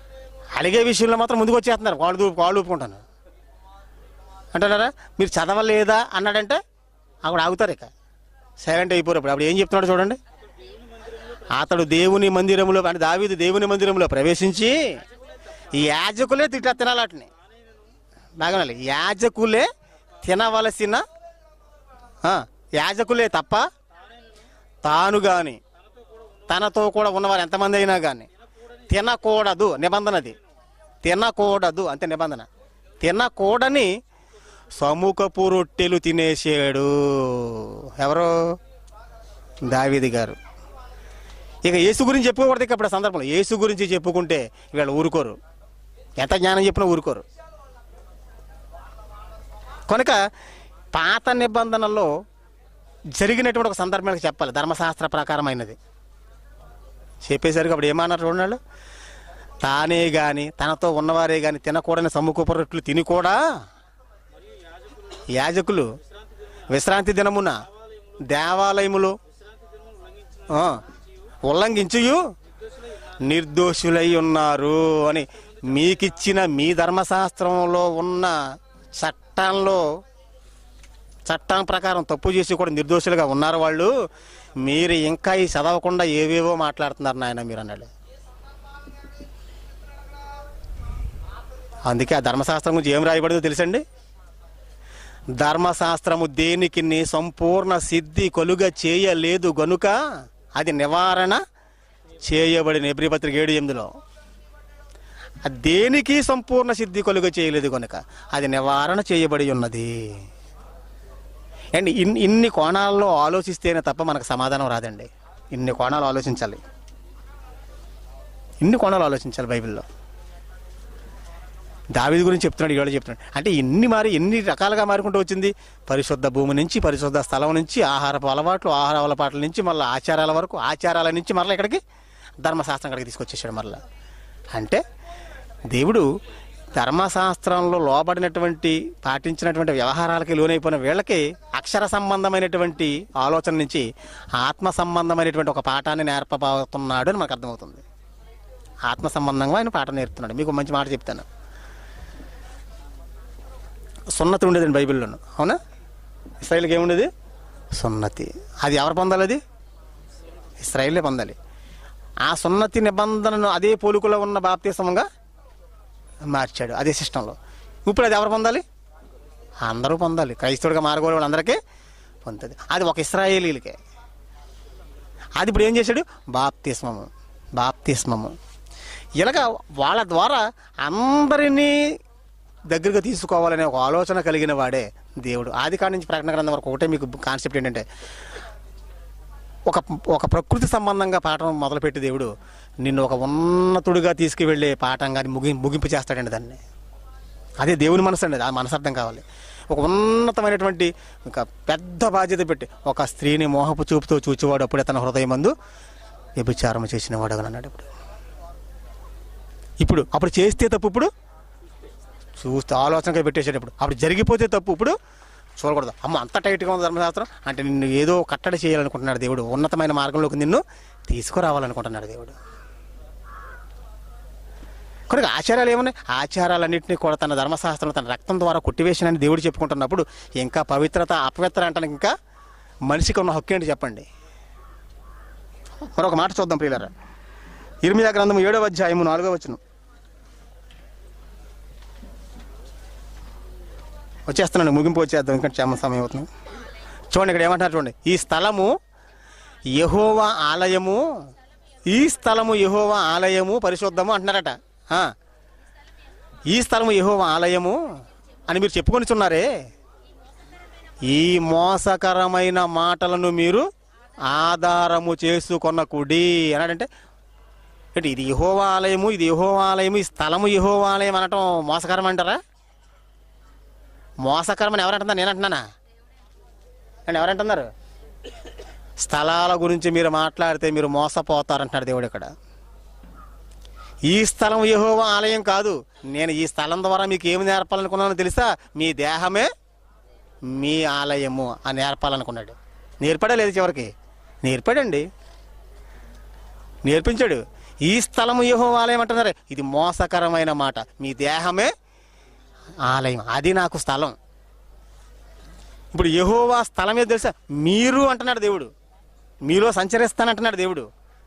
అడిగే విషయంలో మాత్రం ముందుకు వచ్చేస్తున్నారు కాళ్ళు దూపు కాళ్ళు ఊపుకుంటాను అంటున్నారా మీరు చదవలేదా అన్నాడంటే అక్కడ ఆగుతారు ఇక సైలెంట్ అయిపోరు అప్పుడు అప్పుడు ఏం చెప్తున్నాడు చూడండి అతడు దేవుని మందిరంలో అంటే దావీదు దేవుని మందిరంలో ప్రవేశించి ఈ యాజకులే తిట్ట తినాలటని బాగా వినాలి. యాజకులే తినవలసిన ఆ, యాజకులే తప్ప తాను గాని తనతో కూడా ఉన్నవారు ఎంతమంది అయినా కానీ తినకూడదు నిబంధన అది తినకూడదు అంతే నిబంధన తినకూడని సముఖపు రొట్టెలు తినేసాడు ఎవరు దావీది గారు ఇక యేసు గురించి చెప్పుకోకూడదు ఇక ఇప్పుడు సందర్భంలో యేసు గురించి చెప్పుకుంటే వీళ్ళు ఊరుకోరు ఎంత జ్ఞానం చెప్పినా ఊరుకోరు కనుక పాత నిబంధనల్లో జరిగినటువంటి ఒక సందర్భానికి చెప్పాలి ధర్మశాస్త్ర ప్రకారమైనది చెప్పేసరికి అప్పుడు ఏమన్నారు చూడండి వాళ్ళు? తానే గాని తనతో ఉన్నవారే గాని తినకూడని సమ్ముకూప రొట్టెలు తిని కూడా యాజకులు విశ్రాంతి దినమున దేవాలయములో ఆ, ఉల్లంఘించుయు నిర్దోషులై ఉన్నారు అని మీకిచ్చిన మీ ధర్మశాస్త్రంలో ఉన్న చట్టంలో చట్టం ప్రకారం తప్పు చేసి కూడా నిర్దోషులుగా ఉన్నారు వాళ్ళు మీరు ఇంకా ఈ చదవకుండా ఏవేవో మాట్లాడుతున్నారు నాయన మీరు అన్నాడు అందుకే ఆ ధర్మశాస్త్రం గురించి ఏం రాయబడిందో తెలుసండి ధర్మశాస్త్రము దేనికి సంపూర్ణ సిద్ధి కొలుగ చేయలేదు గనుక అది నివారణ చేయబడిన ఎబ్రిపత్రిక ఏడు ఎనిమిదిలో అది దేనికి సంపూర్ణ సిద్ధి కొలుగ చేయలేదు కనుక అది నివారణ చేయబడి ఉన్నది అండ్ ఇన్ ఇన్ని కోణాల్లో ఆలోచిస్తేనే తప్ప మనకు సమాధానం రాదండి ఇన్ని కోణాలు ఆలోచించాలి ఇన్ని కోణాలు ఆలోచించాలి బైబిల్లో దావీదు గురించి చెప్తున్నాడు ఇవాళ చెప్తున్నాడు అంటే ఎన్ని మారి ఎన్ని రకాలుగా మారుకుంటూ వచ్చింది పరిశుద్ధ భూమి నుంచి పరిశుద్ధ స్థలం నుంచి ఆహారపు అలవాట్లు ఆహార అలవాట్ల నుంచి మళ్ళీ ఆచారాల వరకు ఆచారాల నుంచి మరలా ఇక్కడికి ధర్మశాస్త్రం ఇక్కడికి తీసుకొచ్చేసాడు మరలా అంటే దేవుడు ధర్మశాస్త్రంలో లోబడినటువంటి పాటించినటువంటి వ్యవహారాలకి లోనైపోయిన వీళ్ళకి అక్షర సంబంధమైనటువంటి ఆలోచన నుంచి ఆత్మ సంబంధమైనటువంటి ఒక పాఠాన్ని నేర్పబోతున్నాడు అని మనకు అర్థమవుతుంది ఆత్మ సంబంధంగా ఆయన పాఠం నేర్పుతున్నాడు మీకు మంచి మాట చెప్తాను సున్నతి ఉండేదండి బైబిల్లోను అవునా ఇస్రాయిల్కి ఏముండేది సున్నతి అది ఎవరు పొందాలి అది ఇస్రాయిలే పొందాలి ఆ సున్నతి నిబంధనను అదే పోలికలో ఉన్న బాప్తీసంగా మార్చాడు అదే సిస్టంలో ఇప్పుడు అది ఎవరు పొందాలి అందరూ పొందాలి క్రైస్తవుడిగా మారగోడే వాళ్ళందరికీ పొందుతుంది అది ఒక ఇస్రాయేలీలకే అది ఇప్పుడు ఏం చేశాడు బాప్తిస్మము బాప్తిస్మము ఇలాగ వాళ్ళ ద్వారా అందరినీ దగ్గరగా తీసుకోవాలనే ఒక ఆలోచన కలిగిన వాడే దేవుడు ఆది కాడి నుంచి ప్రకటన గ్రంథం వరకు ఒకటే మీకు కాన్సెప్ట్ ఏంటంటే ఒక ఒక ప్రకృతి సంబంధంగా పాఠం మొదలుపెట్టి దేవుడు నిన్ను ఒక ఉన్నతుడిగా తీసుకువెళ్ళే పాఠంగా ముగి ముగింపు చేస్తాడండి దాన్ని అదే దేవుని మనసు అండి ఆ మనసు అర్థం కావాలి ఒక ఉన్నతమైనటువంటి ఒక పెద్ద బాధ్యత పెట్టి ఒక స్త్రీని మోహపు చూపుతో చూచేవాడు అప్పుడే తన హృదయం మందు వ్యభిచారం చేసిన వాడు అని అన్నాడు ఇప్పుడు ఇప్పుడు అప్పుడు చేస్తే తప్పు ఇప్పుడు చూస్తే ఆలోచనగా పెట్టేసాడు ఇప్పుడు అప్పుడు జరిగిపోతే తప్పు ఇప్పుడు చూడకూడదు అమ్మ అంత టైట్గా ఉంది ధర్మశాస్త్రం అంటే నిన్ను ఏదో కట్టడి చేయాలనుకుంటున్నాడు దేవుడు ఉన్నతమైన మార్గంలోకి నిన్ను తీసుకురావాలనుకుంటున్నాడు దేవుడు కనుక ఆచారాలు ఏమున్నాయి ఆచారాలన్నింటినీ కూడా తన ధర్మశాస్త్రం తన రక్తం ద్వారా కొట్టివేసినని దేవుడు చెప్పుకుంటున్నప్పుడు ఇంకా పవిత్రత అపవిత్ర అంటానికి ఇంకా మనిషికి ఉన్న హక్కు ఏంటి చెప్పండి మరొక మాట చూద్దాం ప్రియులారా ఇర్మియా గ్రంథం ఏడవ అధ్యాయము నాలుగో వచ్చును వచ్చేస్తున్నాను ముగింపు వచ్చేద్దాం ఇంకా చాలా సమయం అవుతుంది చూడండి ఇక్కడ ఏమంటారు చూడండి ఈ స్థలము యహోవా ఆలయము ఈ స్థలము యహోవా ఆలయము పరిశుద్ధము అంటున్నారట ఆ. ఈ స్థలము యహోవా ఆలయము అని మీరు చెప్పుకొనిచున్నారే ఈ మోసకరమైన మాటలను మీరు ఆధారము చేసుకొన్న కుడి అన్నాడంటే ఏంటి ఇది యహోవా ఆలయము ఇది యహోవా ఆలయము ఈ స్థలము యహోవా ఆలయం అనటం మోసకరం అంటారా మోసకరం అని ఎవరంటున్నారు నేను అంటున్నానా అండ్ ఎవరంటున్నారు స్థలాల గురించి మీరు మాట్లాడితే మీరు మోసపోతారంటున్నాడు దేవుడు ఇక్కడ ఈ స్థలం యెహోవా ఆలయం కాదు నేను ఈ స్థలం ద్వారా మీకు ఏమి నేర్పాలనుకున్నానో తెలుసా మీ దేహమే మీ ఆలయము అని నేర్పాలనుకున్నాడు నేర్పడా లేదు చివరికి నేర్పాడండి నేర్పించాడు ఈ స్థలము యహో ఆలయం అంటున్నారు ఇది మోసకరమైన మాట మీ దేహమే ఆలయం అది నాకు స్థలం ఇప్పుడు యహోవా స్థలం ఏదో తెలుసా మీరు అంటున్నాడు దేవుడు మీలో సంచరిస్తానంటున్నాడు దేవుడు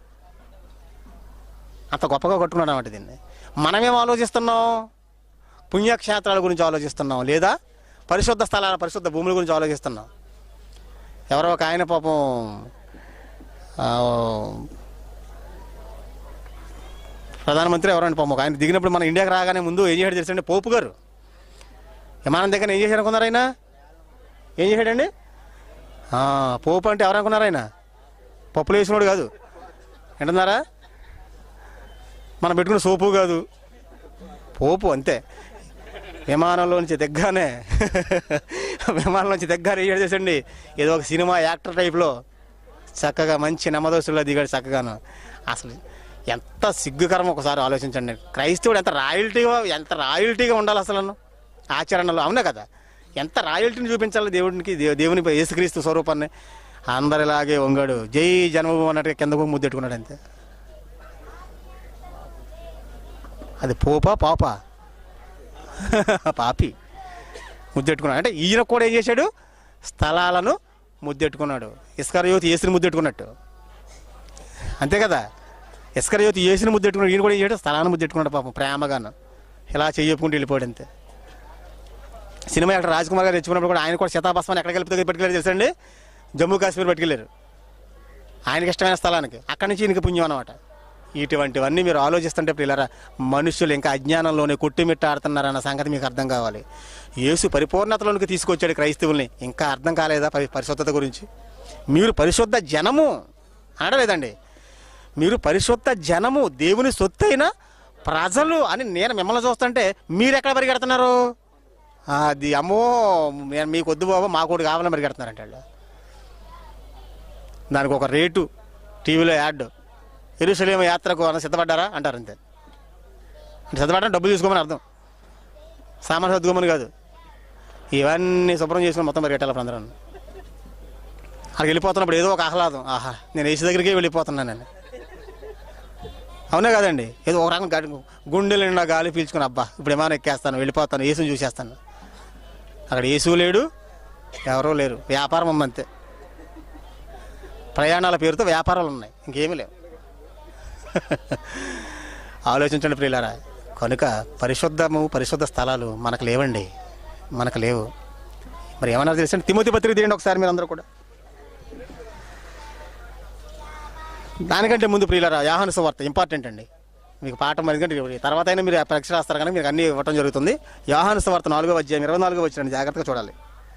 అంత గొప్పగా కొట్టుకున్నాడు అన్నమాట దీన్ని మనమేం ఆలోచిస్తున్నాం పుణ్యక్షేత్రాల గురించి ఆలోచిస్తున్నాం లేదా పరిశుద్ధ స్థలాల పరిశుద్ధ భూముల గురించి ఆలోచిస్తున్నాం ఎవరో ఒక ఆయన పాపం ఆ, ప్రధానమంత్రి ఎవరండి పాపం ఒక ఆయన దిగినప్పుడు మన ఇండియాకి రాగానే ముందు ఏం చేశాడు తెలుసండి పోపు గారు విమానం దగ్గర ఏం చేశాడు అనుకున్నారు ఆయన ఏం చేశాడండి ఆ, పోపు అంటే ఎవరు అనుకున్నారు ఆయన పప్పులు వేసినోడు కాదు వింటున్నారా మనం పెట్టుకున్న సోపు కాదు పోపు అంతే విమానంలోంచి దిగ్గానే విమానంలోంచి దిగ్గానే ఏం చేసండి ఏదో ఒక సినిమా యాక్టర్ టైప్లో చక్కగా మంచి నెమ్మదోసుల్లో దిగాడు చక్కగాను అసలు ఎంత సిగ్గుకరం ఒకసారి ఆలోచించండి క్రైస్తవుడు ఎంత రాయల్టీగా ఎంత రాయల్టీగా ఉండాలి అసలు ఆచరణలో అవునా కదా ఎంత రాయల్టీని చూపించాలి దేవుడికి దేవు- దేవుని యేసుక్రీస్తు స్వరూపాన్ని అందరిలాగే వంగాడు జై జన్మభూమి అన్నట్టుగా కిందకు ముద్దెట్టుకున్నాడు అంతే అది పోపా పాపా పాపి ముద్దెట్టుకున్నాడు అంటే ఈయన కూడా ఏం చేశాడు స్థలాలను ముద్దెట్టుకున్నాడు ఇస్కర యువతి ఏసుని ముద్దెట్టుకున్నట్టు అంతే కదా ఇస్కర యువతి ఏసుని ముద్దెట్టుకున్నాడు ఈయన కూడా ఏం చేయడు స్థలాన్ని ముద్దెట్టుకున్నాడు పాపం ప్రేమగాను ఇలా చెయ్యపుకుంటూ వెళ్ళిపోయాడు అంతే సినిమా యాక్టర్ రాజ్ కుమార్ గారు తెచ్చుకున్నప్పుడు కూడా ఆయన కూడా శతాభస్మాన్ని ఎక్కడికి వెళ్ళి పట్టుకెళ్ళారు తెలుసండి జమ్మూ కాశ్మీర్ పట్టుకెళ్ళారు ఆయనకి ఇష్టమైన స్థలానికి అక్కడి నుంచి ఈయనకి పుణ్యం అనమాట ఇటువంటివన్నీ మీరు ఆలోచిస్తుంటే పిల్లరా మనుషులు ఇంకా అజ్ఞానంలోనే కొట్టిమిట్టాడుతున్నారన్న సంగతి మీకు అర్థం కావాలి యేసు పరిపూర్ణతలోనికి తీసుకొచ్చాడు క్రైస్తవుల్ని ఇంకా అర్థం కాలేదా పరి పరిశుద్ధత గురించి మీరు పరిశుద్ధ జనము అనలేదండి మీరు పరిశుద్ధ జనము దేవుని సొత్తైన ప్రజలు అని నేను మిమ్మల్ని చూస్తుంటే మీరు ఎక్కడ పరిగెడుతున్నారు అది అమ్మో నేను మీకు వద్దు బాబు మా కూడా కావాలని పరిగెడుతున్నారంటే వాళ్ళు దానికి ఒక రేటు టీవీలో యాడ్ ఎరుసలేం యాత్రకు అన్న సిద్ధపడ్డారా అంటారు అంతే అంటే సిద్ధపడడం డబ్బులు తీసుకోమని అర్థం సామాన్ సర్దుకోమని కాదు ఇవన్నీ శుభ్రం చేసుకుని మొత్తం పరిగెట్టాలి అప్పుడు అందరూ అక్కడికి వెళ్ళిపోతున్నప్పుడు ఏదో ఒక ఆహ్లాదం ఆహా నేను ఏసీ దగ్గరికే వెళ్ళిపోతున్నాను నేను అవునే కదండి ఏదో ఒక రకం గడి గుండెలు నిండా గాలి పీల్చుకుని అబ్బా ఇప్పుడు ఏమైనా ఎక్కేస్తాను వెళ్ళిపోతాను ఏసుని చూసేస్తాను అక్కడ ఏసు లేడు ఎవరూ లేరు వ్యాపారం ఉందంతే ప్రయాణాల పేరుతో వ్యాపారాలు ఉన్నాయి ఇంకేమీ లేవు ఆలోచించండి ప్రియులారా కనుక పరిశుద్ధము పరిశుద్ధ స్థలాలు మనకు లేవండి మనకు లేవు మరి ఏమన్నా తెలుసండి తిమోతి పత్రిక తీయండి ఒకసారి మీరు అందరూ కూడా దానికంటే ముందు ప్రియులారా యాహాను సువార్త ఇంపార్టెంట్ అండి మీకు పాఠం ఎందుకంటే తర్వాత అయినా మీరు పరీక్ష రాస్తారు కానీ మీకు అన్ని ఇవ్వటం జరుగుతుంది యాహాను సువార్త నాలుగో అధ్యాయం ఇరవై నాలుగో వచ్చిన జాగ్రత్తగా చూడాలి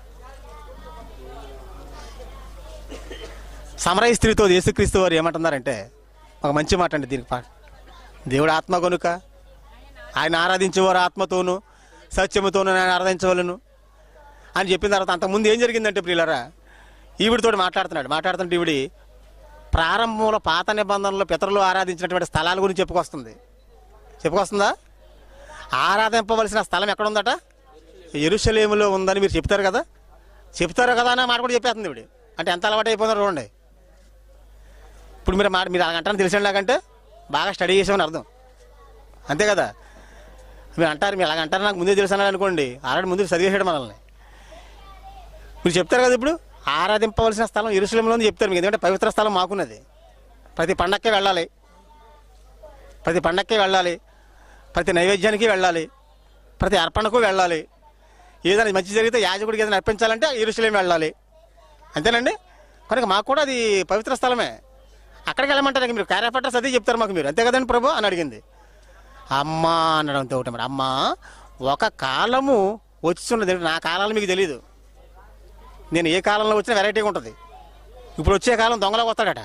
సమరయ స్త్రీతో యేసుక్రీస్తు వారు ఏమంటున్నారంటే ఒక మంచి మాట అండి దీనికి పాట దేవుడు ఆత్మ కనుక ఆయన ఆరాధించేవారు ఆత్మతోను సత్యముతోను ఆయన ఆరాధించవలను అని చెప్పిన తర్వాత అంతకుముందు ఏం జరిగిందంటే ప్రియులరా ఈవిడితోటి మాట్లాడుతున్నాడు మాట్లాడుతుంటే ఈవిడి ప్రారంభంలో పాత నిబంధనలో పితరులు ఆరాధించినటువంటి స్థలాల గురించి చెప్పుకొస్తుంది చెప్పుకొస్తుందా ఆరాధింపవలసిన స్థలం ఎక్కడ ఉందట ఎరుషలేములో ఉందని మీరు చెప్తారు కదా చెప్తారు కదా అనే మాట కూడా చెప్పేస్తుంది ఇవిడి అంటే ఎంత అలవాటు అయిపోయిందో చూడండి ఇప్పుడు మీరు మాట మీరు అంటారని తెలిసేలాగంటే బాగా స్టడీ చేసామని అర్థం అంతే కదా మీరు అంటారు మీరు అలాగ అంటారు నాకు ముందే తెలుసు అనుకోండి ఆల్రెడీ ముందు చదివేసాడు మనల్ని మీరు చెప్తారు కదా ఇప్పుడు ఆరాధింపవలసిన స్థలం ఇరుసలంలో ఉంది చెప్తారు మీకు ఎందుకంటే పవిత్ర స్థలం మాకున్నది ప్రతి పండక్కే వెళ్ళాలి ప్రతి పండక్కే వెళ్ళాలి ప్రతి నైవేద్యానికి వెళ్ళాలి ప్రతి అర్పణకు వెళ్ళాలి ఏదైనా మంచి జరిగితే యాజకుడికి ఏదైనా అర్పించాలంటే ఇరుసలేం వెళ్ళాలి అంతేనండి కనుక మాకు కూడా అది పవిత్ర స్థలమే అక్కడికి వెళ్ళమంటారు మీరు క్యారెఫటర్స్ అదే చెప్తారు మాకు మీరు అంతే కదండి ప్రభు అని అడిగింది అమ్మా అనడంతో ఒకటి మరి అమ్మా ఒక కాలము వచ్చున్నది నా కాలాలు మీకు తెలియదు నేను ఏ కాలంలో వచ్చినా వెరైటీగా ఉంటుంది ఇప్పుడు వచ్చే కాలం దొంగలకు వస్తాడట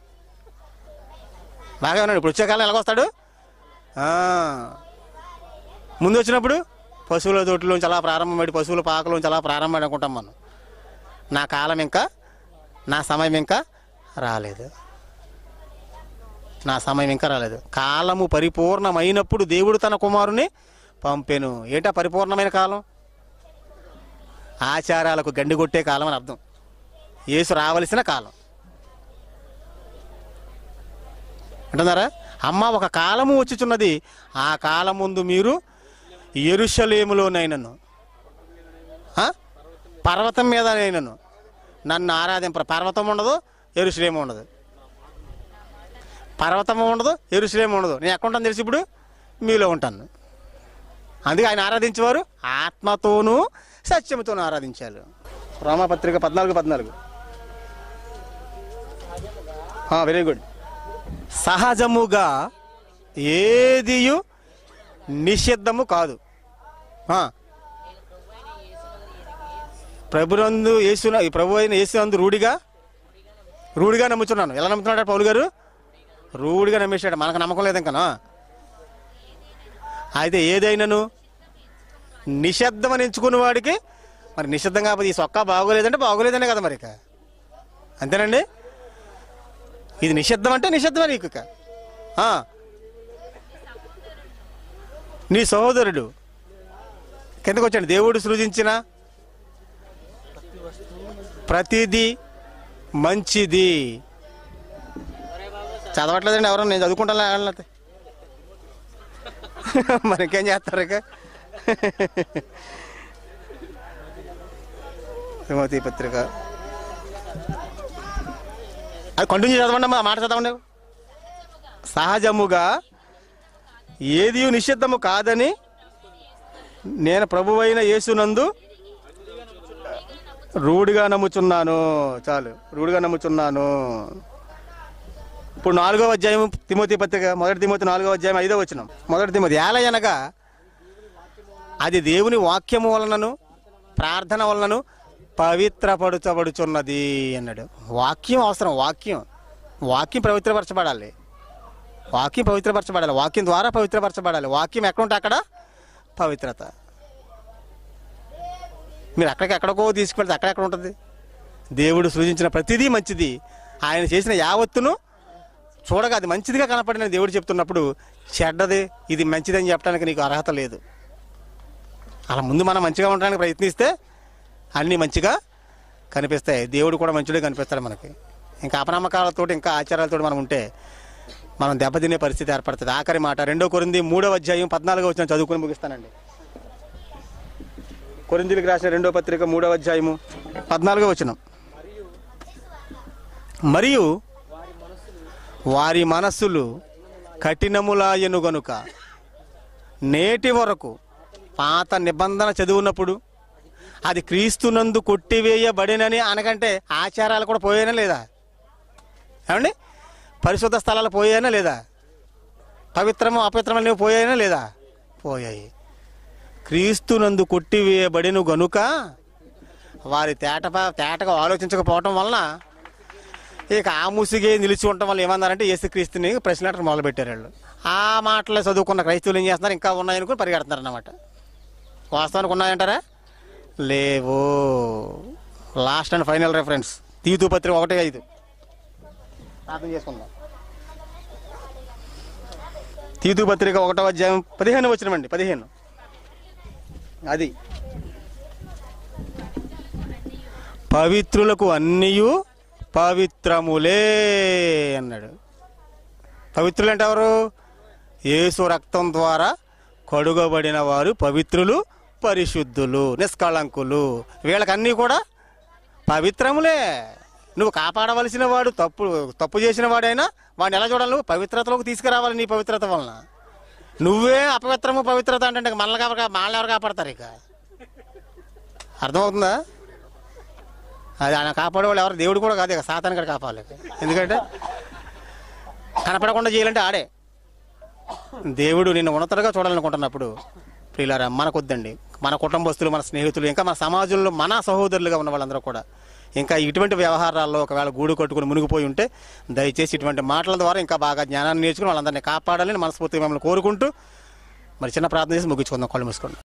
బాగా ఉన్నాడు ఇప్పుడు వచ్చే కాలం ఎలాగొస్తాడు ఆ, ముందు వచ్చినప్పుడు పశువుల తోటిలోంచి అలా ప్రారంభమై పశువుల పాకలోంచి అలా ప్రారంభం అనుకుంటాం మనం నా కాలం ఇంకా నా సమయం ఇంకా రాలేదు నా సమయం ఇంకా రాలేదు కాలము పరిపూర్ణమైనప్పుడు దేవుడు తన కుమారుని పంపెను ఏంటా పరిపూర్ణమైన కాలం ఆచారాలకు గండి కొట్టే కాలం అని అర్థం యేసు రావలసిన కాలం అంటున్నారా అమ్మ ఒక కాలము వచ్చుచున్నది ఆ కాలం ముందు మీరు ఎరుషలేములోనైనను ఆ? పర్వతం మీద నైనను నన్ను ఆరాధింపరు పర్వతం ఉండదు ఎరుషలేము ఉండదు పర్వతం ఉండదు ఎరుసలేం ఉండదు నేను ఎక్కడ ఉంటాను తెలిసి ఇప్పుడు మీలో ఉంటాను అందుకే ఆయన ఆరాధించేవారు ఆత్మతోనూ సత్యముతోనూ ఆరాధించారు రామపత్రిక పద్నాలుగు పద్నాలుగు వెరీ గుడ్ సహజముగా ఏదియు నిషిద్ధము కాదు ఆ. ప్రభునందు యేసున ఈ ప్రభు అయిన యేసునందు రూఢిగా రూఢిగా నమ్ముతున్నాను ఎలా నమ్ముతున్నాడు పౌలు గారు రూఢిగా నమ్మేశాడు మనకు నమ్మకం లేదు ఇంకనా అయితే ఏదైనాను నిశ్శబ్దం అని ఎంచుకున్న వాడికి మరి నిశ్శబ్దం కాకపోతే ఈ సొక్కా బాగోలేదంటే బాగోలేదనే కదా మరి ఇక అంతేనండి ఇది నిశ్శబ్దం అంటే నిశ్శబ్దమే నీకు ఇక ఆ. నీ సహోదరుడు కిందకు వచ్చాడు దేవుడు సృజించిన ప్రతిదీ మంచిది చదవట్లేదండి ఎవరన్నా నేను చదువుకుంటాను అనట్లయితే మరి ఇంకేం చేస్తారు ఇక తిమోతి పత్రిక అది కంటిన్యూ చదవండి అమ్మా, ఆ మాట చదవండి సహజముగా ఏది నిషిద్ధము కాదని నేను ప్రభువైన యేసునందు రూఢిగా నమ్ముచున్నాను చాలు రూఢిగా నమ్ముచున్నాను ఇప్పుడు నాలుగో అధ్యాయం తిమోతి పత్రిక మొదటి తిమోతి నాలుగో అధ్యాయం ఐదో వచ్చిన మొదటి తిమోతి ఏలయనగా అది దేవుని వాక్యము వలనను ప్రార్థన వలనను పవిత్రపడుచబడుచున్నది అన్నాడు వాక్యం అవసరం వాక్యం వాక్యం పవిత్రపరచబడాలి వాక్యం పవిత్రపరచబడాలి వాక్యం ద్వారా పవిత్రపరచబడాలి వాక్యం ఎక్కడ ఉంటే అక్కడ పవిత్రత మీరు అక్కడికి ఎక్కడికో తీసుకెళ్తే అక్కడెక్కడ ఉంటుంది దేవుడు సృజించిన ప్రతిదీ మంచిది ఆయన చేసిన యావత్తును చూడగా అది మంచిదిగా కనపడిన దేవుడు చెప్తున్నప్పుడు చెడ్డది ఇది మంచిదని చెప్పడానికి నీకు అర్హత లేదు అలా ముందు మనం మంచిగా ఉండడానికి ప్రయత్నిస్తే అన్నీ మంచిగా కనిపిస్తాయి దేవుడు కూడా మంచిగా కనిపిస్తాడు మనకి ఇంకా అపనమ్మకాలతో ఇంకా ఆచారాలతో మనం ఉంటే మనం దెబ్బతినే పరిస్థితి ఏర్పడుతుంది ఆఖరి మాట రెండో కొరింది మూడో అధ్యాయం పద్నాలుగో వచ్చిన చదువుకొని ముగిస్తానండి కొరిందులకు రాసిన రెండో పత్రిక మూడవ అధ్యాయము పద్నాలుగో వచనం మరియు వారి మనస్సులు కఠినములాయను గనుక నేటి వరకు పాత నిబంధన చదివినప్పుడు అది క్రీస్తునందు కొట్టివేయబడినని అనకంటే ఆచారాలు కూడా పోయానా లేదా ఏమండి పరిశుద్ధ స్థలాలు పోయానా లేదా పవిత్రము అపవిత్రమని పోయానా లేదా పోయాయి క్రీస్తునందు కొట్టివేయబడిను గనుక వారి తేట తేటగా ఆలోచించకపోవటం వలన ఇక ఆ ముసిగే నిలిచి ఉండటం వల్ల ఏమన్నారంటే యేసుక్రీస్తుని ప్రశ్నలు మొదలుపెట్టారు వాళ్ళు ఆ మాటలు చదువుకున్న క్రైస్తవులు ఏం చేస్తున్నారు ఇంకా ఉన్నాయనుకుని పరిగెడుతున్నారు అన్నమాట వాస్తవానికి ఉన్నాయంటారా లేవు లాస్ట్ అండ్ ఫైనల్ రెఫరెన్స్ తీతు పత్రిక ఒకటి ఐదు ప్రార్థన చేసుకుందాం తీతు పత్రిక ఒకటో అధ్యాయం పదిహేను వచ్చినమండి పదిహేను అది పవిత్రులకు అన్నీయు పవిత్రములే అన్నాడు పవిత్రులు అంటే ఎవరు యేసు రక్తం ద్వారా కడుగబడిన వారు పవిత్రులు పరిశుద్ధులు నిష్కళంకులు వీళ్ళకి అన్నీ కూడా పవిత్రములే నువ్వు కాపాడవలసిన వాడు తప్పు తప్పు చేసిన వాడైనా వాడిని ఎలా చూడాలి నువ్వు పవిత్రతలోకి తీసుకురావాలి నీ పవిత్రత వలన నువ్వే అపవిత్రము పవిత్రత అంటే మనల్ని కాపా మనల్ని ఎవరు కాపాడతారు ఇక అర్థమవుతుందా అది ఆయన కాపాడేవాళ్ళు ఎవరు దేవుడు కూడా కాదు ఇక సాతాన్ కూడా కాపాడాలి ఎందుకంటే కనపడకుండా చేయాలంటే ఆడే దేవుడు నిన్ను ఉన్నతలుగా చూడాలనుకుంటున్నప్పుడు ప్రియులారా మనకొద్దండి మన కుటుంబస్తులు మన స్నేహితులు ఇంకా మన సమాజంలో మన సహోదరులుగా ఉన్న వాళ్ళందరూ కూడా ఇంకా ఇటువంటి వ్యవహారాల్లో ఒకవేళ గూడు కట్టుకుని మునిగిపోయి ఉంటే దయచేసి ఇటువంటి మాటల ద్వారా ఇంకా బాగా జ్ఞానాన్ని నేర్చుకుని వాళ్ళందరినీ కాపాడాలని మనస్ఫూర్తిగా మిమ్మల్ని కోరుకుంటూ మరి చిన్న ప్రార్థన చేసి ముగించుకుందాం కళ్ళు మూసుకోండి